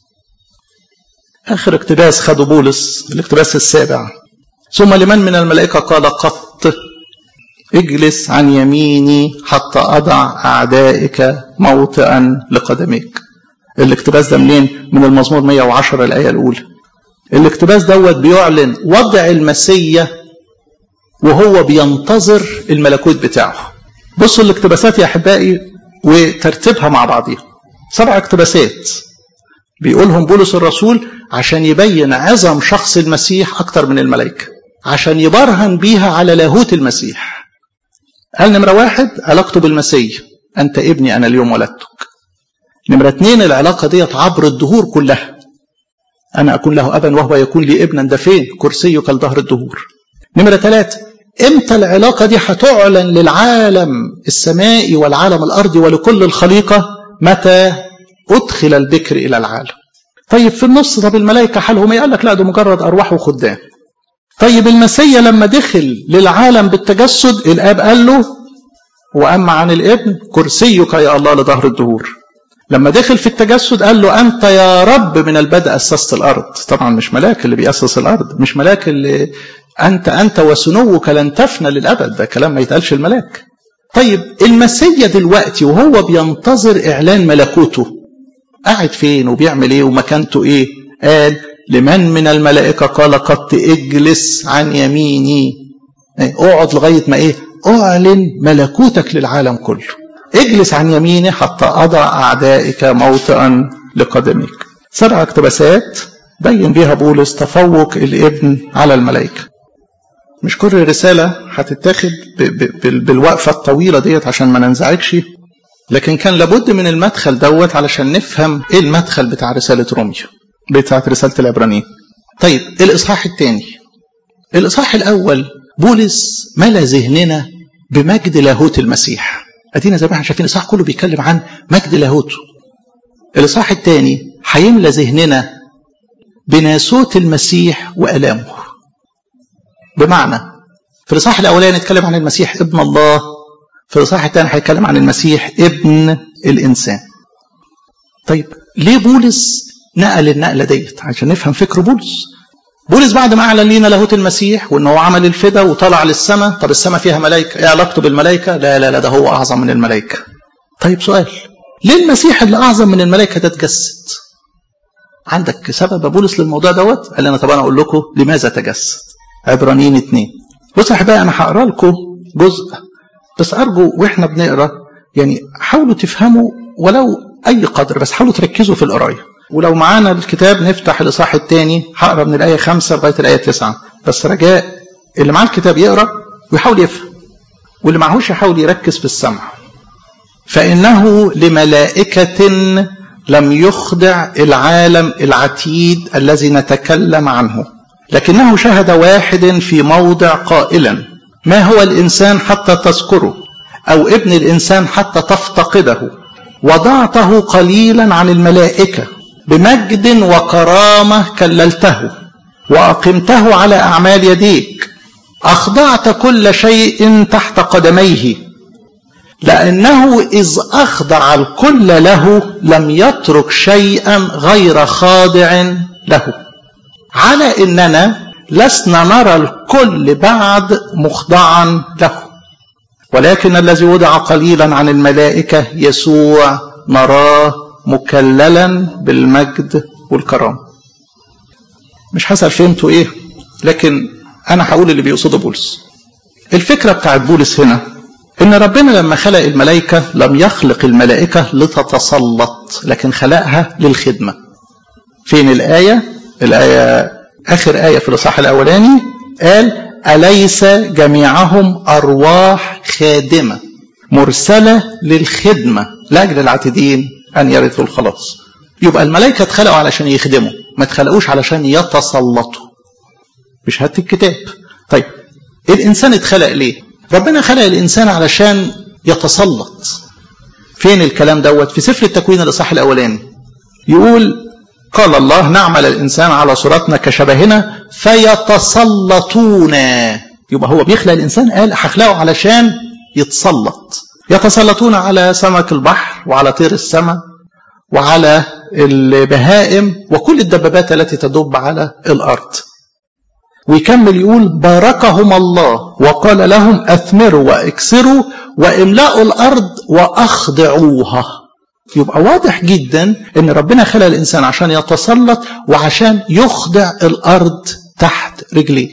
آخر اقتباس خده بولس الاقتباس السابع ثم لمن من الملائكة قال قط اجلس عن يميني حتى أضع أعدائك موطئا لقدميك الاقتباس ده منين؟ من المزمور 110 الآية الأولى الاقتباس دوت بيعلن وضع المسيح وهو بينتظر الملكوت بتاعه بصوا الاقتباسات يا أحبائي وترتيبها مع بعضيها سبع اقتباسات بيقولهم بولس الرسول عشان يبين عظم شخص المسيح أكتر من الملائكة عشان يبرهن بيها على لاهوت المسيح قال نمرة واحد علاقته بالمسيح أنت ابني أنا اليوم ولدتك نمرة اتنين العلاقة ديت عبر الدهور كلها أنا أكون له أبا وهو يكون لي ابنا ده فين كرسيك لظهر الدهور نمرة ثلاثة امتى العلاقة دي هتعلن للعالم السمائي والعالم الأرضي ولكل الخليقة متى أدخل البكر إلى العالم طيب في النص طب الملائكة حالهم ايه؟ قال لك لا ده مجرد أرواح وخدام طيب المسيا لما دخل للعالم بالتجسد الآب قال له وأما عن الابن كرسيك يا الله لظهر الدهور لما دخل في التجسد قال له أنت يا رب من البدء أسست الأرض طبعا مش ملاك اللي بيأسس الأرض مش ملاك اللي أنت أنت وسنوك لن تفنى للأبد ده كلام ما يتقالش الملاك طيب المسيا دلوقتي وهو بينتظر إعلان ملكوته قاعد فين وبيعمل إيه ومكانته إيه قال لمن من الملائكة قال قد اجلس عن يميني اقعد لغاية ما إيه أعلن ملكوتك للعالم كله اجلس عن يميني حتى أضع أعدائك موطئا لقدميك سبع اقتباسات بين بيها بولس تفوق الابن على الملائكة مش كل رسالة هتتاخد بالوقفة الطويلة ديت عشان ما ننزعجش لكن كان لابد من المدخل دوت علشان نفهم ايه المدخل بتاع رسالة روميا بتاعت رسالة العبرانيين طيب الإصحاح الثاني الإصحاح الأول بولس ملا ذهننا بمجد لاهوت المسيح ادينا زي ما احنا شايفين الاصحاح كله بيتكلم عن مجد لاهوته الاصحاح الثاني هيملى ذهننا بناسوت المسيح والامه بمعنى في الاصحاح الاولاني نتكلم عن المسيح ابن الله في الاصحاح الثاني هيتكلم عن المسيح ابن الانسان طيب ليه بولس نقل النقله ديت عشان نفهم فكر بولس بولس بعد ما اعلن لينا لاهوت المسيح وان هو عمل الفدا وطلع للسماء طب السماء فيها ملائكه ايه علاقته بالملائكه لا لا لا ده هو اعظم من الملائكه طيب سؤال ليه المسيح اللي اعظم من الملائكه ده اتجسد عندك سبب يا بولس للموضوع دوت قال لنا طب انا اقول لكم لماذا تجسد عبرانيين اتنين بصوا يا احبائي انا هقرا لكم جزء بس ارجو واحنا بنقرا يعني حاولوا تفهموا ولو اي قدر بس حاولوا تركزوا في القرايه ولو معانا الكتاب نفتح الاصحاح الثاني هقرا من الايه 5 لغايه الايه 9 بس رجاء اللي معاه الكتاب يقرا ويحاول يفهم واللي معهوش يحاول يركز في السمع فانه لملائكه لم يخضع العالم العتيد الذي نتكلم عنه لكنه شهد واحد في موضع قائلا ما هو الانسان حتى تذكره او ابن الانسان حتى تفتقده وضعته قليلا عن الملائكه بمجد وكرامه كللته واقمته على اعمال يديك اخضعت كل شيء تحت قدميه لانه اذ اخضع الكل له لم يترك شيئا غير خاضع له على اننا لسنا نرى الكل بعد مخضعا له ولكن الذي وضع قليلا عن الملائكه يسوع نراه مكللا بالمجد والكرامه مش حسب فهمتوا ايه لكن انا هقول اللي بيقصده بولس الفكره بتاعت بولس هنا ان ربنا لما خلق الملائكه لم يخلق الملائكه لتتسلط لكن خلقها للخدمه فين الايه الايه اخر ايه في الاصحاح الاولاني قال اليس جميعهم ارواح خادمه مرسله للخدمه لاجل العاتدين ان يرثوا الخلاص يبقى الملائكه اتخلقوا علشان يخدموا ما اتخلقوش علشان يتسلطوا بشهاده الكتاب طيب الانسان اتخلق ليه ربنا خلق الانسان علشان يتسلط فين الكلام دوت في سفر التكوين الاصحاح الاولاني يقول قال الله نعمل الانسان على صورتنا كشبهنا فيتسلطون يبقى هو بيخلق الانسان قال هخلقه علشان يتسلط يتسلطون على سمك البحر وعلى طير السماء وعلى البهائم وكل الدبابات التي تدب على الارض ويكمل يقول باركهم الله وقال لهم اثمروا واكسروا واملأوا الارض واخضعوها يبقى واضح جدا ان ربنا خلق الانسان عشان يتسلط وعشان يخضع الارض تحت رجليه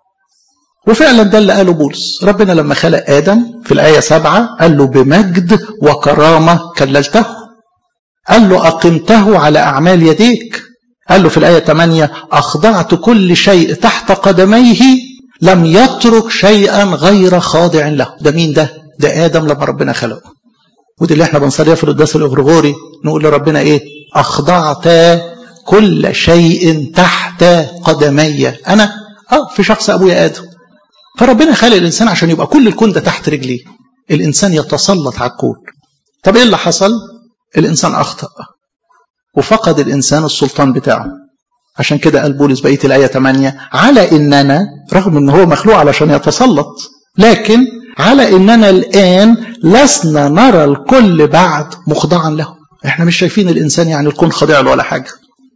وفعلا ده اللي قاله بولس ربنا لما خلق ادم في الايه سبعة قال له بمجد وكرامه كللته قال له اقمته على اعمال يديك قال له في الآية 8 أخضعت كل شيء تحت قدميه لم يترك شيئا غير خاضع له ده مين ده ده آدم لما ربنا خلقه ودي اللي احنا بنصليها في القداس الإغريغوري نقول لربنا إيه أخضعت كل شيء تحت قدمي أنا أه في شخص أبويا آدم فربنا خلق الإنسان عشان يبقى كل الكون ده تحت رجليه الإنسان يتسلط على الكون طب إيه اللي حصل الإنسان أخطأ وفقد الإنسان السلطان بتاعه عشان كده قال بولس بقية الآية 8 على إننا رغم إن هو مخلوق علشان يتسلط لكن على إننا الآن لسنا نرى الكل بعد مخضعا له إحنا مش شايفين الإنسان يعني الكون خاضع له ولا حاجة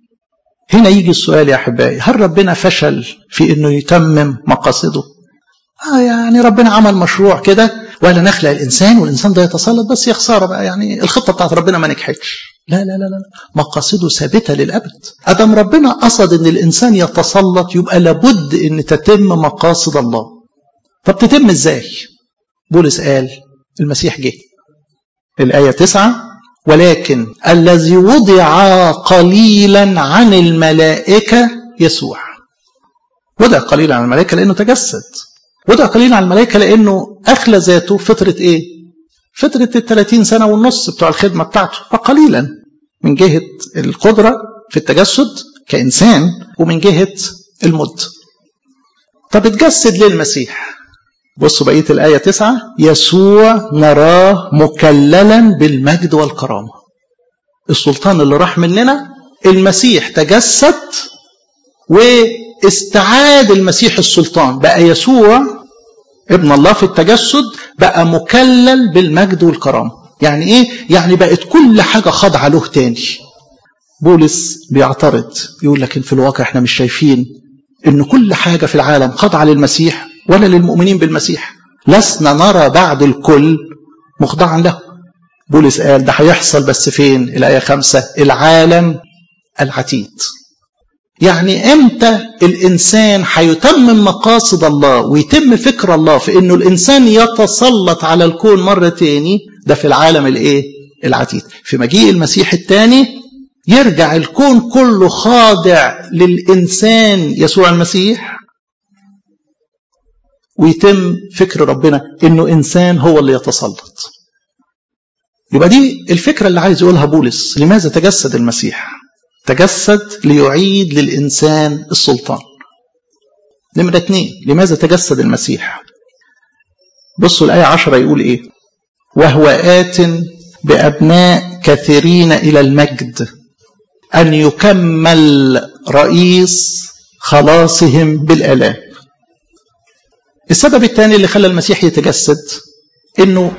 هنا يجي السؤال يا أحبائي هل ربنا فشل في إنه يتمم مقاصده آه يعني ربنا عمل مشروع كده ولا نخلق الإنسان والإنسان ده يتسلط بس يا خسارة بقى يعني الخطة بتاعت ربنا ما نجحتش لا لا لا لا مقاصده ثابته للابد ادم ربنا قصد ان الانسان يتسلط يبقى لابد ان تتم مقاصد الله طب تتم ازاي بولس قال المسيح جه الايه تسعة ولكن الذي وضع قليلا عن الملائكه يسوع وضع قليلا عن الملائكه لانه تجسد وضع قليلا عن الملائكه لانه اخلى ذاته فتره ايه فترة ال 30 سنة والنص بتوع الخدمة بتاعته فقليلا من جهة القدرة في التجسد كإنسان ومن جهة المد طب اتجسد ليه المسيح بصوا بقية الآية تسعة يسوع نراه مكللا بالمجد والكرامة السلطان اللي راح مننا المسيح تجسد واستعاد المسيح السلطان بقى يسوع ابن الله في التجسد بقى مكلل بالمجد والكرامة يعني ايه يعني بقت كل حاجة خاضعة له تاني بولس بيعترض يقول لكن في الواقع احنا مش شايفين ان كل حاجة في العالم خاضعة للمسيح ولا للمؤمنين بالمسيح لسنا نرى بعد الكل مخضعا له بولس قال ده هيحصل بس فين الآية خمسة العالم العتيد يعني امتى الانسان هيتمم مقاصد الله ويتم فكر الله في انه الانسان يتسلط على الكون مرة تاني ده في العالم الايه العتيد في مجيء المسيح الثاني يرجع الكون كله خاضع للانسان يسوع المسيح ويتم فكر ربنا انه انسان هو اللي يتسلط يبقى دي الفكرة اللي عايز يقولها بولس لماذا تجسد المسيح تجسد ليعيد للإنسان السلطان نمرة اثنين لماذا تجسد المسيح بصوا الآية عشرة يقول إيه وهو آت بأبناء كثيرين إلى المجد أن يكمل رئيس خلاصهم بالآلام السبب الثاني اللي خلى المسيح يتجسد انه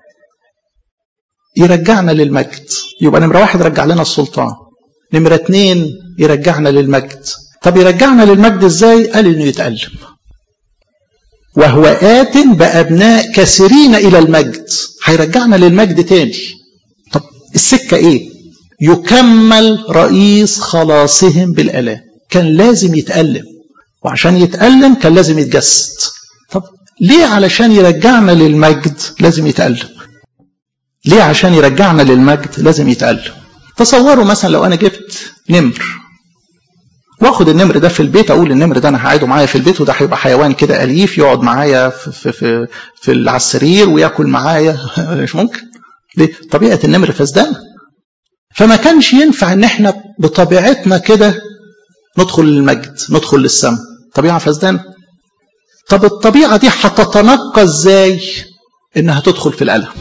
يرجعنا للمجد يبقى نمرة واحد رجع لنا السلطان نمرة اتنين يرجعنا للمجد طب يرجعنا للمجد ازاي قال انه يتألم وهو آت بأبناء كثيرين إلى المجد هيرجعنا للمجد تاني طب السكة ايه يكمل رئيس خلاصهم بالآلام كان لازم يتألم وعشان يتألم كان لازم يتجسد طب ليه علشان يرجعنا للمجد لازم يتألم ليه عشان يرجعنا للمجد لازم يتألم تصوروا مثلا لو انا جبت نمر واخد النمر ده في البيت اقول النمر ده انا هقعده معايا في البيت وده هيبقى حيوان كده اليف يقعد معايا في في في, في على السرير وياكل معايا مش ممكن ليه طبيعه النمر فسدانه فما كانش ينفع ان احنا بطبيعتنا كده ندخل للمجد ندخل للسماء طبيعه فسدانه طب الطبيعه دي هتتنقى ازاي انها تدخل في الالم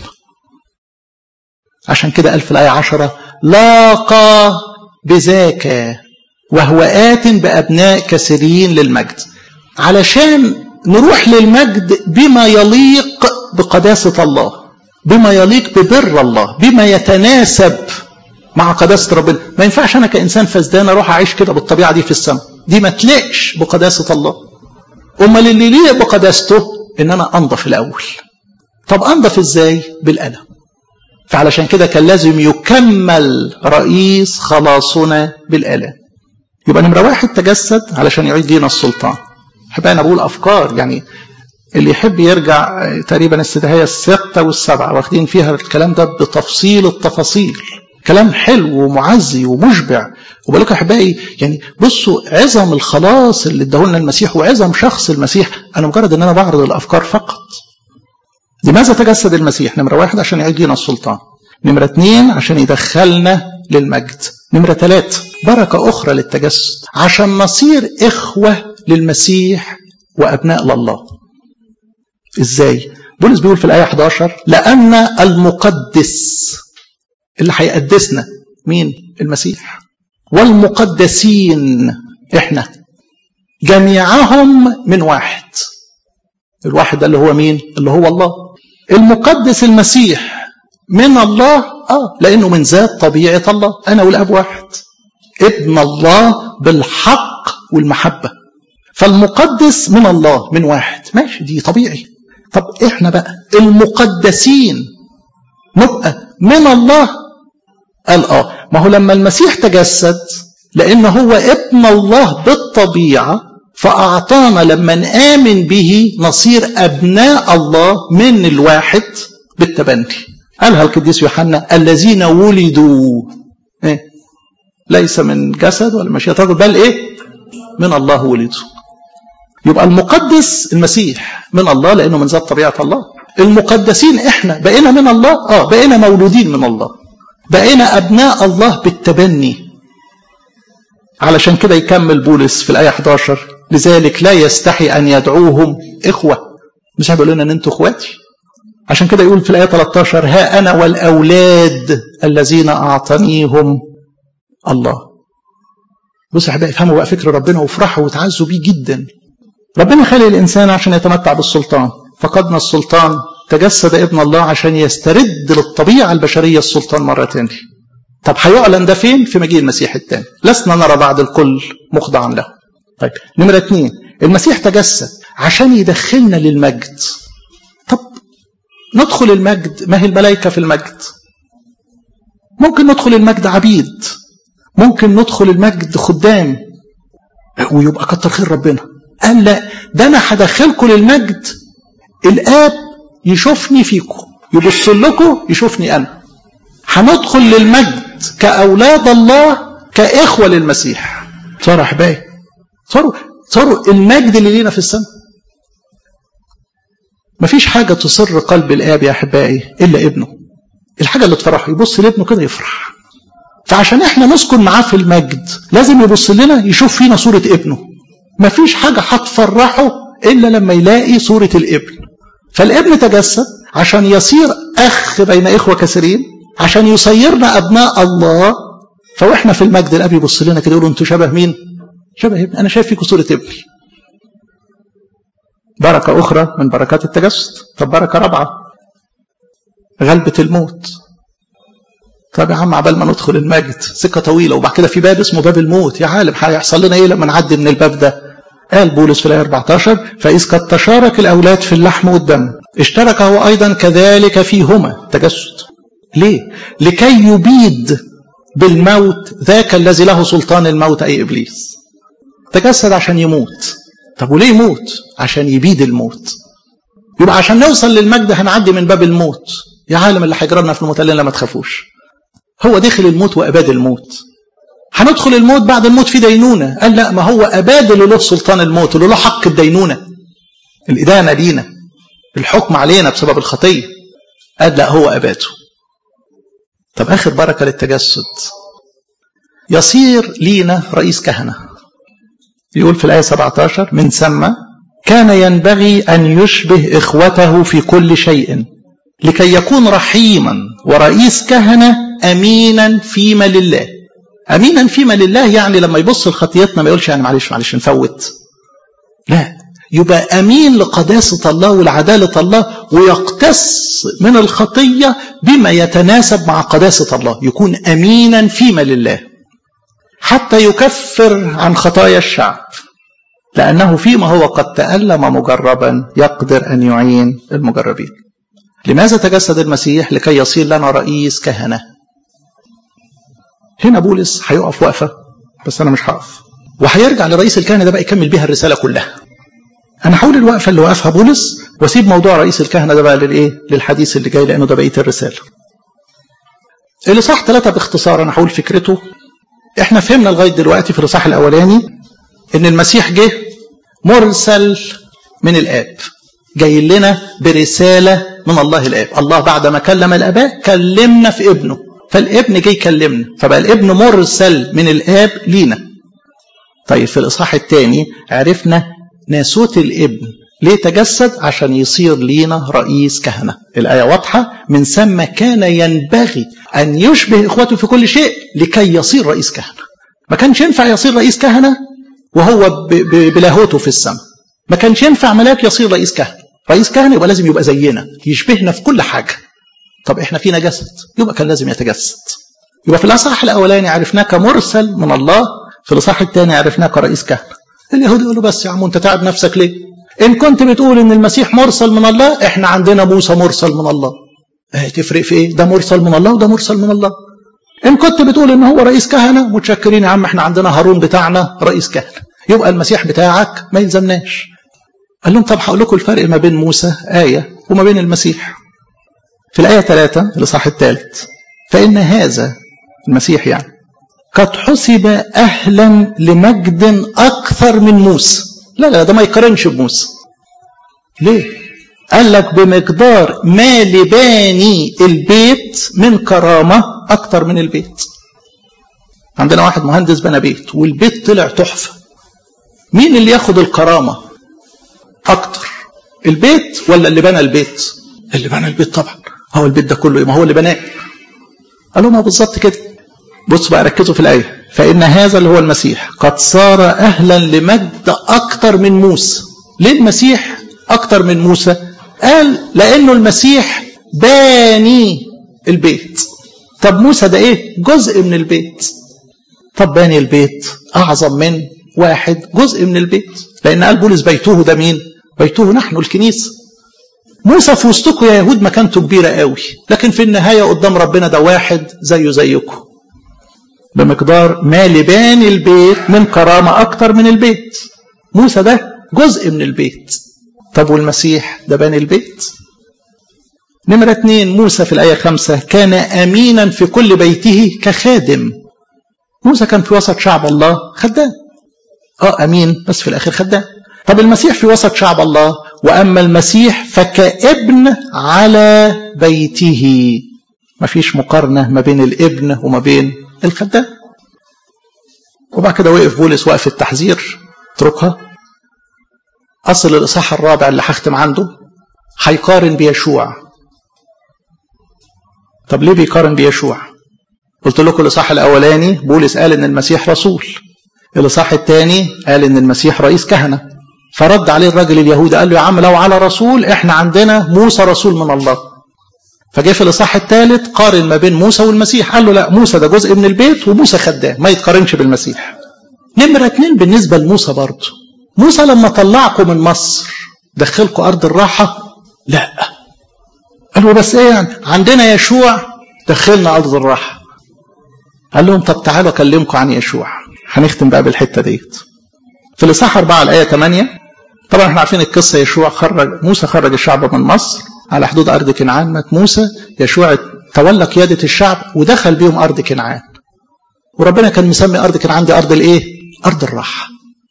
عشان كده قال في الايه عشرة لاقى بذاك وهو آت بأبناء كثيرين للمجد علشان نروح للمجد بما يليق بقداسة الله بما يليق ببر الله بما يتناسب مع قداسة ربنا ما ينفعش أنا كإنسان فسدان أروح أعيش كده بالطبيعة دي في السماء دي ما تليقش بقداسة الله أمال اللي يليق بقداسته إن أنا أنضف الأول طب أنضف إزاي بالألم فعلشان كده كان لازم يكمل رئيس خلاصنا بالآلام يبقى نمرة واحد تجسد علشان يعيد لنا السلطان أحب أنا بقول أفكار يعني اللي يحب يرجع تقريبا السدهية الستة والسبعة واخدين فيها الكلام ده بتفصيل التفاصيل كلام حلو ومعزي ومشبع وبالك احبائي يعني بصوا عظم الخلاص اللي اداهولنا المسيح وعظم شخص المسيح انا مجرد ان انا بعرض الافكار فقط لماذا تجسد المسيح نمرة واحد عشان يعيد لنا السلطان نمرة اثنين عشان يدخلنا للمجد نمرة ثلاثة بركة أخرى للتجسد عشان نصير إخوة للمسيح وأبناء لله إزاي؟ بولس بيقول في الآية 11 لأن المقدس اللي هيقدسنا مين؟ المسيح والمقدسين إحنا جميعهم من واحد الواحد ده اللي هو مين؟ اللي هو الله المقدس المسيح من الله اه لانه من ذات طبيعه الله انا والاب واحد ابن الله بالحق والمحبه فالمقدس من الله من واحد ماشي دي طبيعي طب احنا بقى المقدسين نبقى من الله قال اه ما هو لما المسيح تجسد لان هو ابن الله بالطبيعه فأعطانا لما نآمن به نصير أبناء الله من الواحد بالتبني قالها القديس يوحنا الذين ولدوا إيه؟ ليس من جسد ولا مشيئة رجل بل إيه من الله ولدوا يبقى المقدس المسيح من الله لأنه من ذات طبيعة الله المقدسين إحنا بقينا من الله آه بقينا مولودين من الله بقينا أبناء الله بالتبني علشان كده يكمل بولس في الآية 11 لذلك لا يستحي أن يدعوهم إخوة مش هيقول لنا أن أنتوا إخواتي عشان كده يقول في الآية 13 ها أنا والأولاد الذين أعطانيهم الله بص يا حبايبي افهموا بقى فكر ربنا وافرحوا وتعزوا بيه جدا ربنا خلق الإنسان عشان يتمتع بالسلطان فقدنا السلطان تجسد ابن الله عشان يسترد للطبيعة البشرية السلطان مرة تانية طب هيعلن ده فين؟ في مجيء المسيح الثاني لسنا نرى بعد الكل مخضعا له طيب نمرة اتنين المسيح تجسد عشان يدخلنا للمجد طب ندخل المجد ما هي الملائكة في المجد ممكن ندخل المجد عبيد ممكن ندخل المجد خدام ويبقى كتر خير ربنا قال لا ده انا هدخلكم للمجد الاب يشوفني فيكم يبص لكم يشوفني انا هندخل للمجد كاولاد الله كاخوه للمسيح صاروا احبائي صاروا صاروا المجد اللي لينا في السماء مفيش حاجه تسر قلب الاب يا احبائي الا ابنه الحاجه اللي تفرحه يبص لابنه كده يفرح فعشان احنا نسكن معاه في المجد لازم يبص لنا يشوف فينا صوره ابنه مفيش حاجه هتفرحه الا لما يلاقي صوره الابن فالابن تجسد عشان يصير اخ بين اخوه كثيرين عشان يصيرنا ابناء الله فواحنا في المجد الاب يبص لنا كده يقول انتوا شبه مين؟ شبه ابني انا شايف فيكم صوره ابني. بركه اخرى من بركات التجسد، طب بركه رابعه غلبه الموت. طب يا عم عبال ما ندخل المجد سكه طويله وبعد كده في باب اسمه باب الموت يا عالم هيحصل لنا ايه لما نعدي من الباب ده؟ قال بولس في الآية 14 فإذ قد تشارك الأولاد في اللحم والدم اشترك هو أيضا كذلك فيهما تجسد ليه؟ لكي يبيد بالموت ذاك الذي له سلطان الموت أي إبليس تجسد عشان يموت طب وليه يموت؟ عشان يبيد الموت يبقى عشان نوصل للمجد هنعدي من باب الموت يا عالم اللي هيجرى لنا في الموت قال لنا ما تخافوش هو دخل الموت وأباد الموت هندخل الموت بعد الموت في دينونة قال لا ما هو أباد اللي له سلطان الموت اللي له حق الدينونة الإدانة لينا الحكم علينا بسبب الخطية قال لا هو أباده طب آخر بركة للتجسد يصير لينا رئيس كهنة يقول في الآية 17 من ثم كان ينبغي أن يشبه إخوته في كل شيء لكي يكون رحيما ورئيس كهنة أمينا فيما لله امينا فيما لله يعني لما يبص لخطيتنا ما يقولش يعني معلش معلش نفوت لا يبقى امين لقداسه الله ولعداله الله ويقتص من الخطيه بما يتناسب مع قداسه الله يكون امينا فيما لله حتى يكفر عن خطايا الشعب لانه فيما هو قد تالم مجربا يقدر ان يعين المجربين لماذا تجسد المسيح لكي يصير لنا رئيس كهنه هنا بولس هيقف وقفه بس انا مش هقف وهيرجع لرئيس الكهنه ده بقى يكمل بيها الرساله كلها انا هقول الوقفه اللي وقفها بولس واسيب موضوع رئيس الكهنه ده بقى للايه للحديث اللي جاي لانه ده بقيه الرساله الاصحاح ثلاثة باختصار انا هقول فكرته احنا فهمنا لغايه دلوقتي في الاصحاح الاولاني ان المسيح جه مرسل من الاب جاي لنا برساله من الله الاب الله بعد ما كلم الاباء كلمنا في ابنه فالابن جه يكلمنا فبقى الابن مرسل من الاب لينا طيب في الاصحاح الثاني عرفنا ناسوت الابن ليه تجسد عشان يصير لينا رئيس كهنه الايه واضحه من ثم كان ينبغي ان يشبه اخوته في كل شيء لكي يصير رئيس كهنه ما كانش ينفع يصير رئيس كهنه وهو بلاهوته في السماء ما كانش ينفع ملاك يصير رئيس كهنه رئيس كهنه يبقى لازم يبقى زينا يشبهنا في كل حاجه طب احنا فينا جسد يبقى كان لازم يتجسد يبقى في الاصحاح الاولاني عرفناه كمرسل من الله في الاصحاح الثاني عرفناه كرئيس كهنه اليهود يقولوا بس يا عم انت تعب نفسك ليه ان كنت بتقول ان المسيح مرسل من الله احنا عندنا موسى مرسل من الله اه تفرق في ايه ده مرسل من الله وده مرسل من الله ان كنت بتقول ان هو رئيس كهنه متشكرين يا عم احنا عندنا هارون بتاعنا رئيس كهنه يبقى المسيح بتاعك ما يلزمناش قال لهم طب هقول لكم الفرق ما بين موسى ايه وما بين المسيح في الآية 3 الإصحاح الثالث فإن هذا المسيح يعني قد حسب أهلا لمجد أكثر من موسى لا لا ده ما يقارنش بموسى ليه؟ قال لك بمقدار ما لباني البيت من كرامة أكثر من البيت عندنا واحد مهندس بنى بيت والبيت طلع تحفة مين اللي ياخد الكرامة أكتر البيت ولا اللي بنى البيت اللي بنى البيت طبعا هو البيت ده كله ما هو اللي بناه قال لهم بالظبط كده بصوا بقى ركزوا في الآية فإن هذا اللي هو المسيح قد صار أهلا لمجد أكتر من موسى ليه المسيح أكتر من موسى قال لأنه المسيح باني البيت طب موسى ده إيه جزء من البيت طب باني البيت أعظم من واحد جزء من البيت لأن قال بولس بيته ده مين بيته نحن الكنيسة موسى في وسطكم يا يهود مكانته كبيرة قوي لكن في النهاية قدام ربنا ده واحد زيه زيكم بمقدار ما لبان البيت من كرامة أكتر من البيت موسى ده جزء من البيت طب والمسيح ده بان البيت نمرة اتنين موسى في الآية خمسة كان أمينا في كل بيته كخادم موسى كان في وسط شعب الله خدام اه أمين بس في الآخر خدام طب المسيح في وسط شعب الله وأما المسيح فكابن على بيته مفيش مقارنة ما بين الابن وما بين الخدام وبعد كده وقف بولس وقف التحذير اتركها أصل الإصحاح الرابع اللي هختم عنده هيقارن بيشوع طب ليه بيقارن بيشوع قلت لكم الإصحاح الأولاني بولس قال إن المسيح رسول الإصحاح الثاني قال إن المسيح رئيس كهنة فرد عليه الراجل اليهودي قال له يا عم لو على رسول احنا عندنا موسى رسول من الله فجاء في الاصحاح الثالث قارن ما بين موسى والمسيح قال له لا موسى ده جزء من البيت وموسى خدام ما يتقارنش بالمسيح نمرة اتنين بالنسبة لموسى برضه موسى لما طلعكم من مصر دخلكم أرض الراحة لا قالوا بس ايه يعني عندنا يشوع دخلنا أرض الراحة قال لهم طب تعالوا أكلمكم عن يشوع هنختم بقى بالحتة ديت في الإصحاح 4 الآية 8 طبعا احنا عارفين القصة يشوع خرج موسى خرج الشعب من مصر على حدود أرض كنعان مات موسى يشوع تولى قيادة الشعب ودخل بيهم أرض كنعان وربنا كان مسمي أرض كنعان دي أرض الإيه؟ أرض الراحة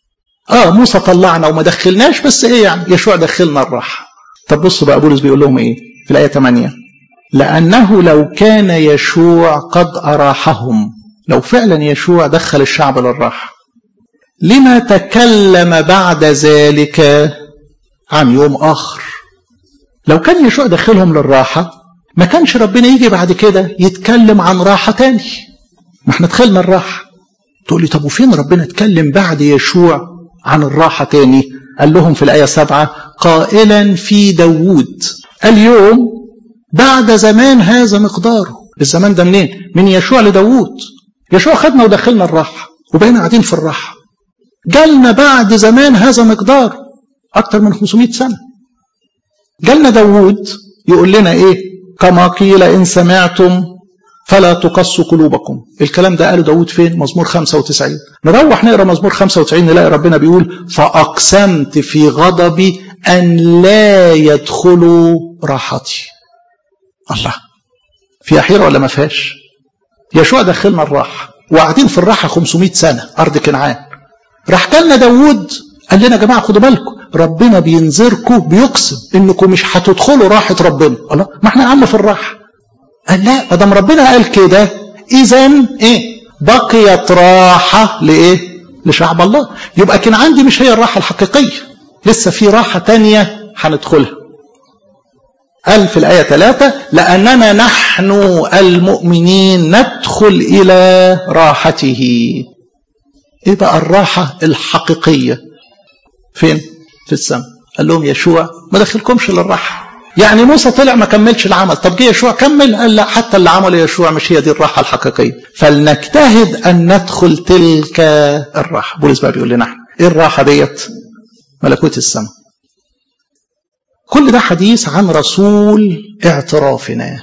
آه موسى طلعنا وما دخلناش بس إيه يعني يشوع دخلنا الراحة طب بصوا بقى بولس بيقول لهم إيه في الآية 8 لأنه لو كان يشوع قد أراحهم لو فعلا يشوع دخل الشعب للراحة لما تكلم بعد ذلك عن يوم آخر لو كان يشوع دخلهم للراحة ما كانش ربنا يجي بعد كده يتكلم عن راحة تاني ما احنا دخلنا الراحة تقول لي طب وفين ربنا اتكلم بعد يشوع عن الراحة تاني قال لهم في الآية سبعة قائلا في داوود اليوم بعد زمان هذا مقداره الزمان ده منين من يشوع لداوود يشوع خدنا ودخلنا الراحة وبقينا قاعدين في الراحة جالنا بعد زمان هذا مقدار أكثر من 500 سنة جالنا داوود يقول لنا إيه كما قيل إن سمعتم فلا تقصوا قلوبكم الكلام ده قاله داود فين مزمور 95 نروح نقرا مزمور 95 نلاقي ربنا بيقول فأقسمت في غضبي أن لا يدخلوا راحتي الله في حيرة ولا ما فيهاش يشوع دخلنا الراحة وقاعدين في الراحة 500 سنة أرض كنعان راح جالنا داوود قال لنا يا جماعة خدوا بالكم ربنا بينذركم بيقسم انكم مش هتدخلوا راحة ربنا الله ما احنا يا عم في الراحة قال لا ما دام ربنا قال كده اذا ايه بقيت راحة لايه لشعب الله يبقى كنعان دي مش هي الراحة الحقيقية لسه في راحة تانية هندخلها قال في الآية ثلاثة لأننا نحن المؤمنين ندخل إلى راحته إيه بقى الراحة الحقيقية فين في السماء قال لهم يشوع ما دخلكمش للراحة يعني موسى طلع ما كملش العمل طب جه يشوع كمل قال لا حتى اللي عمله يشوع مش هي دي الراحة الحقيقية فلنجتهد أن ندخل تلك الراحة بولس بقى بيقول لنا احنا ايه الراحة ديت ملكوت السماء كل ده حديث عن رسول اعترافنا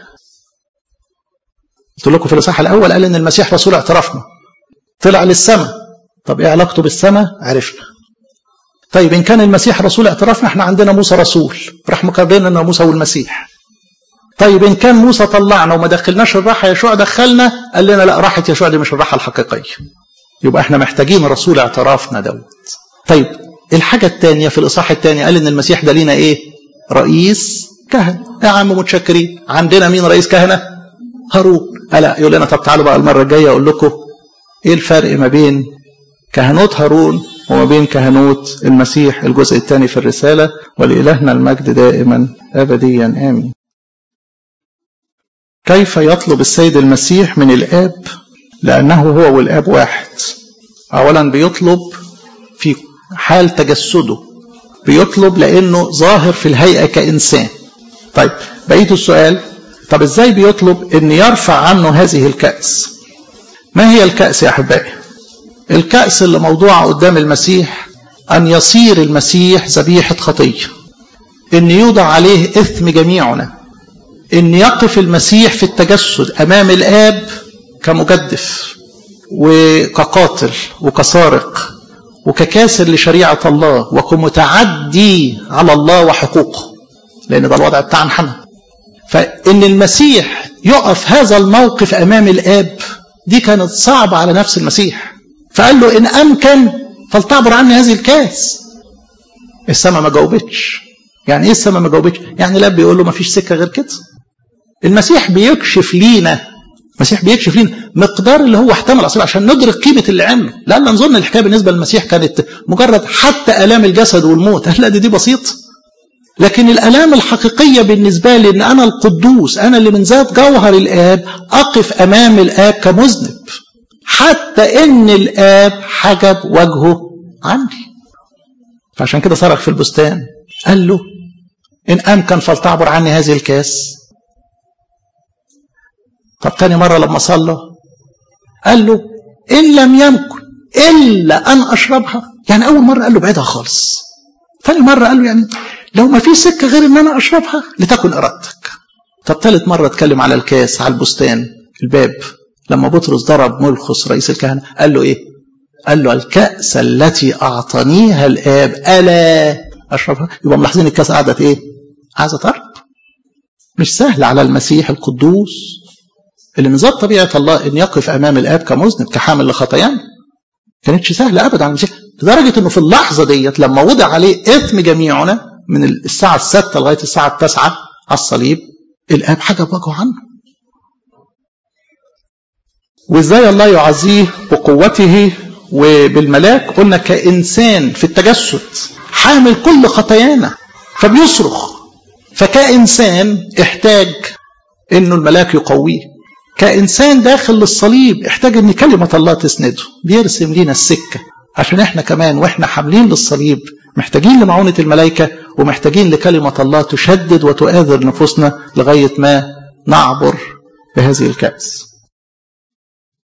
قلت لكم في الاصحاح الاول قال ان المسيح رسول اعترافنا طلع للسماء طب ايه علاقته بالسماء عرفنا طيب ان كان المسيح رسول اعترافنا احنا عندنا موسى رسول راح مقابلنا ان موسى والمسيح طيب ان كان موسى طلعنا وما دخلناش الراحه يشوع دخلنا قال لنا لا راحه يشوع دي مش الراحه الحقيقيه يبقى احنا محتاجين رسول اعترافنا دوت طيب الحاجه الثانيه في الاصحاح الثاني قال ان المسيح ده لينا ايه رئيس كهنه يا عم متشكرين عندنا مين رئيس كهنه هارون لا يقول لنا طب تعالوا بقى المره الجايه اقول لكم ايه الفرق ما بين كهنوت هارون وما بين كهنوت المسيح الجزء الثاني في الرسالة ولإلهنا المجد دائما أبديا آمين كيف يطلب السيد المسيح من الآب لأنه هو والآب واحد أولا بيطلب في حال تجسده بيطلب لأنه ظاهر في الهيئة كإنسان طيب بقيت السؤال طب إزاي بيطلب أن يرفع عنه هذه الكأس ما هي الكأس يا أحبائي الكأس اللي موضوعة قدام المسيح أن يصير المسيح ذبيحة خطية أن يوضع عليه إثم جميعنا أن يقف المسيح في التجسد أمام الآب كمجدف وكقاتل وكسارق وككاسر لشريعة الله وكمتعدي على الله وحقوقه لأن ده الوضع بتاعنا احنا فإن المسيح يقف هذا الموقف أمام الآب دي كانت صعبة على نفس المسيح فقال له إن أمكن فلتعبر عني هذه الكاس السماء ما جاوبتش يعني ايه السماء ما جاوبتش يعني الاب بيقول له ما فيش سكه غير كده المسيح بيكشف لينا المسيح بيكشف لينا مقدار اللي هو احتمل اصلا عشان ندرك قيمه اللي عمله لا نظن الحكايه بالنسبه للمسيح كانت مجرد حتى الام الجسد والموت لا دي دي بسيطه لكن الالام الحقيقيه بالنسبه لي ان انا القدوس انا اللي من ذات جوهر الاب اقف امام الاب كمذنب حتى ان الاب حجب وجهه عني فعشان كده صرخ في البستان قال له إن أمكن فلتعبر عني هذه الكاس طب تاني مرة لما صلى قال له إن لم يمكن إلا أن أشربها يعني أول مرة قال له بعدها خالص تاني مرة قال له يعني لو ما في سكة غير إن أنا أشربها لتكن إرادتك طب ثالث مرة اتكلم على الكاس على البستان الباب لما بطرس ضرب ملخص رئيس الكهنة قال له إيه قال له الكأس التي أعطانيها الآب ألا أشربها يبقى ملاحظين الكأس قعدت إيه عايزة طرب مش سهل على المسيح القدوس اللي من ذات طبيعة الله إن يقف أمام الآب كمذنب كحامل لخطايانا كانتش سهلة أبدا على المسيح لدرجة إنه في اللحظة ديت لما وضع عليه إثم جميعنا من الساعة الستة لغاية الساعة التاسعة على الصليب الآب حجب وجهه عنه وإزاي الله يعزيه بقوته وبالملاك قلنا كإنسان في التجسد حامل كل خطايانا فبيصرخ فكإنسان احتاج انه الملاك يقويه كإنسان داخل للصليب احتاج ان كلمة الله تسنده بيرسم لينا السكة عشان احنا كمان واحنا حاملين للصليب محتاجين لمعونة الملائكة ومحتاجين لكلمة الله تشدد وتؤاذر نفوسنا لغاية ما نعبر بهذه الكأس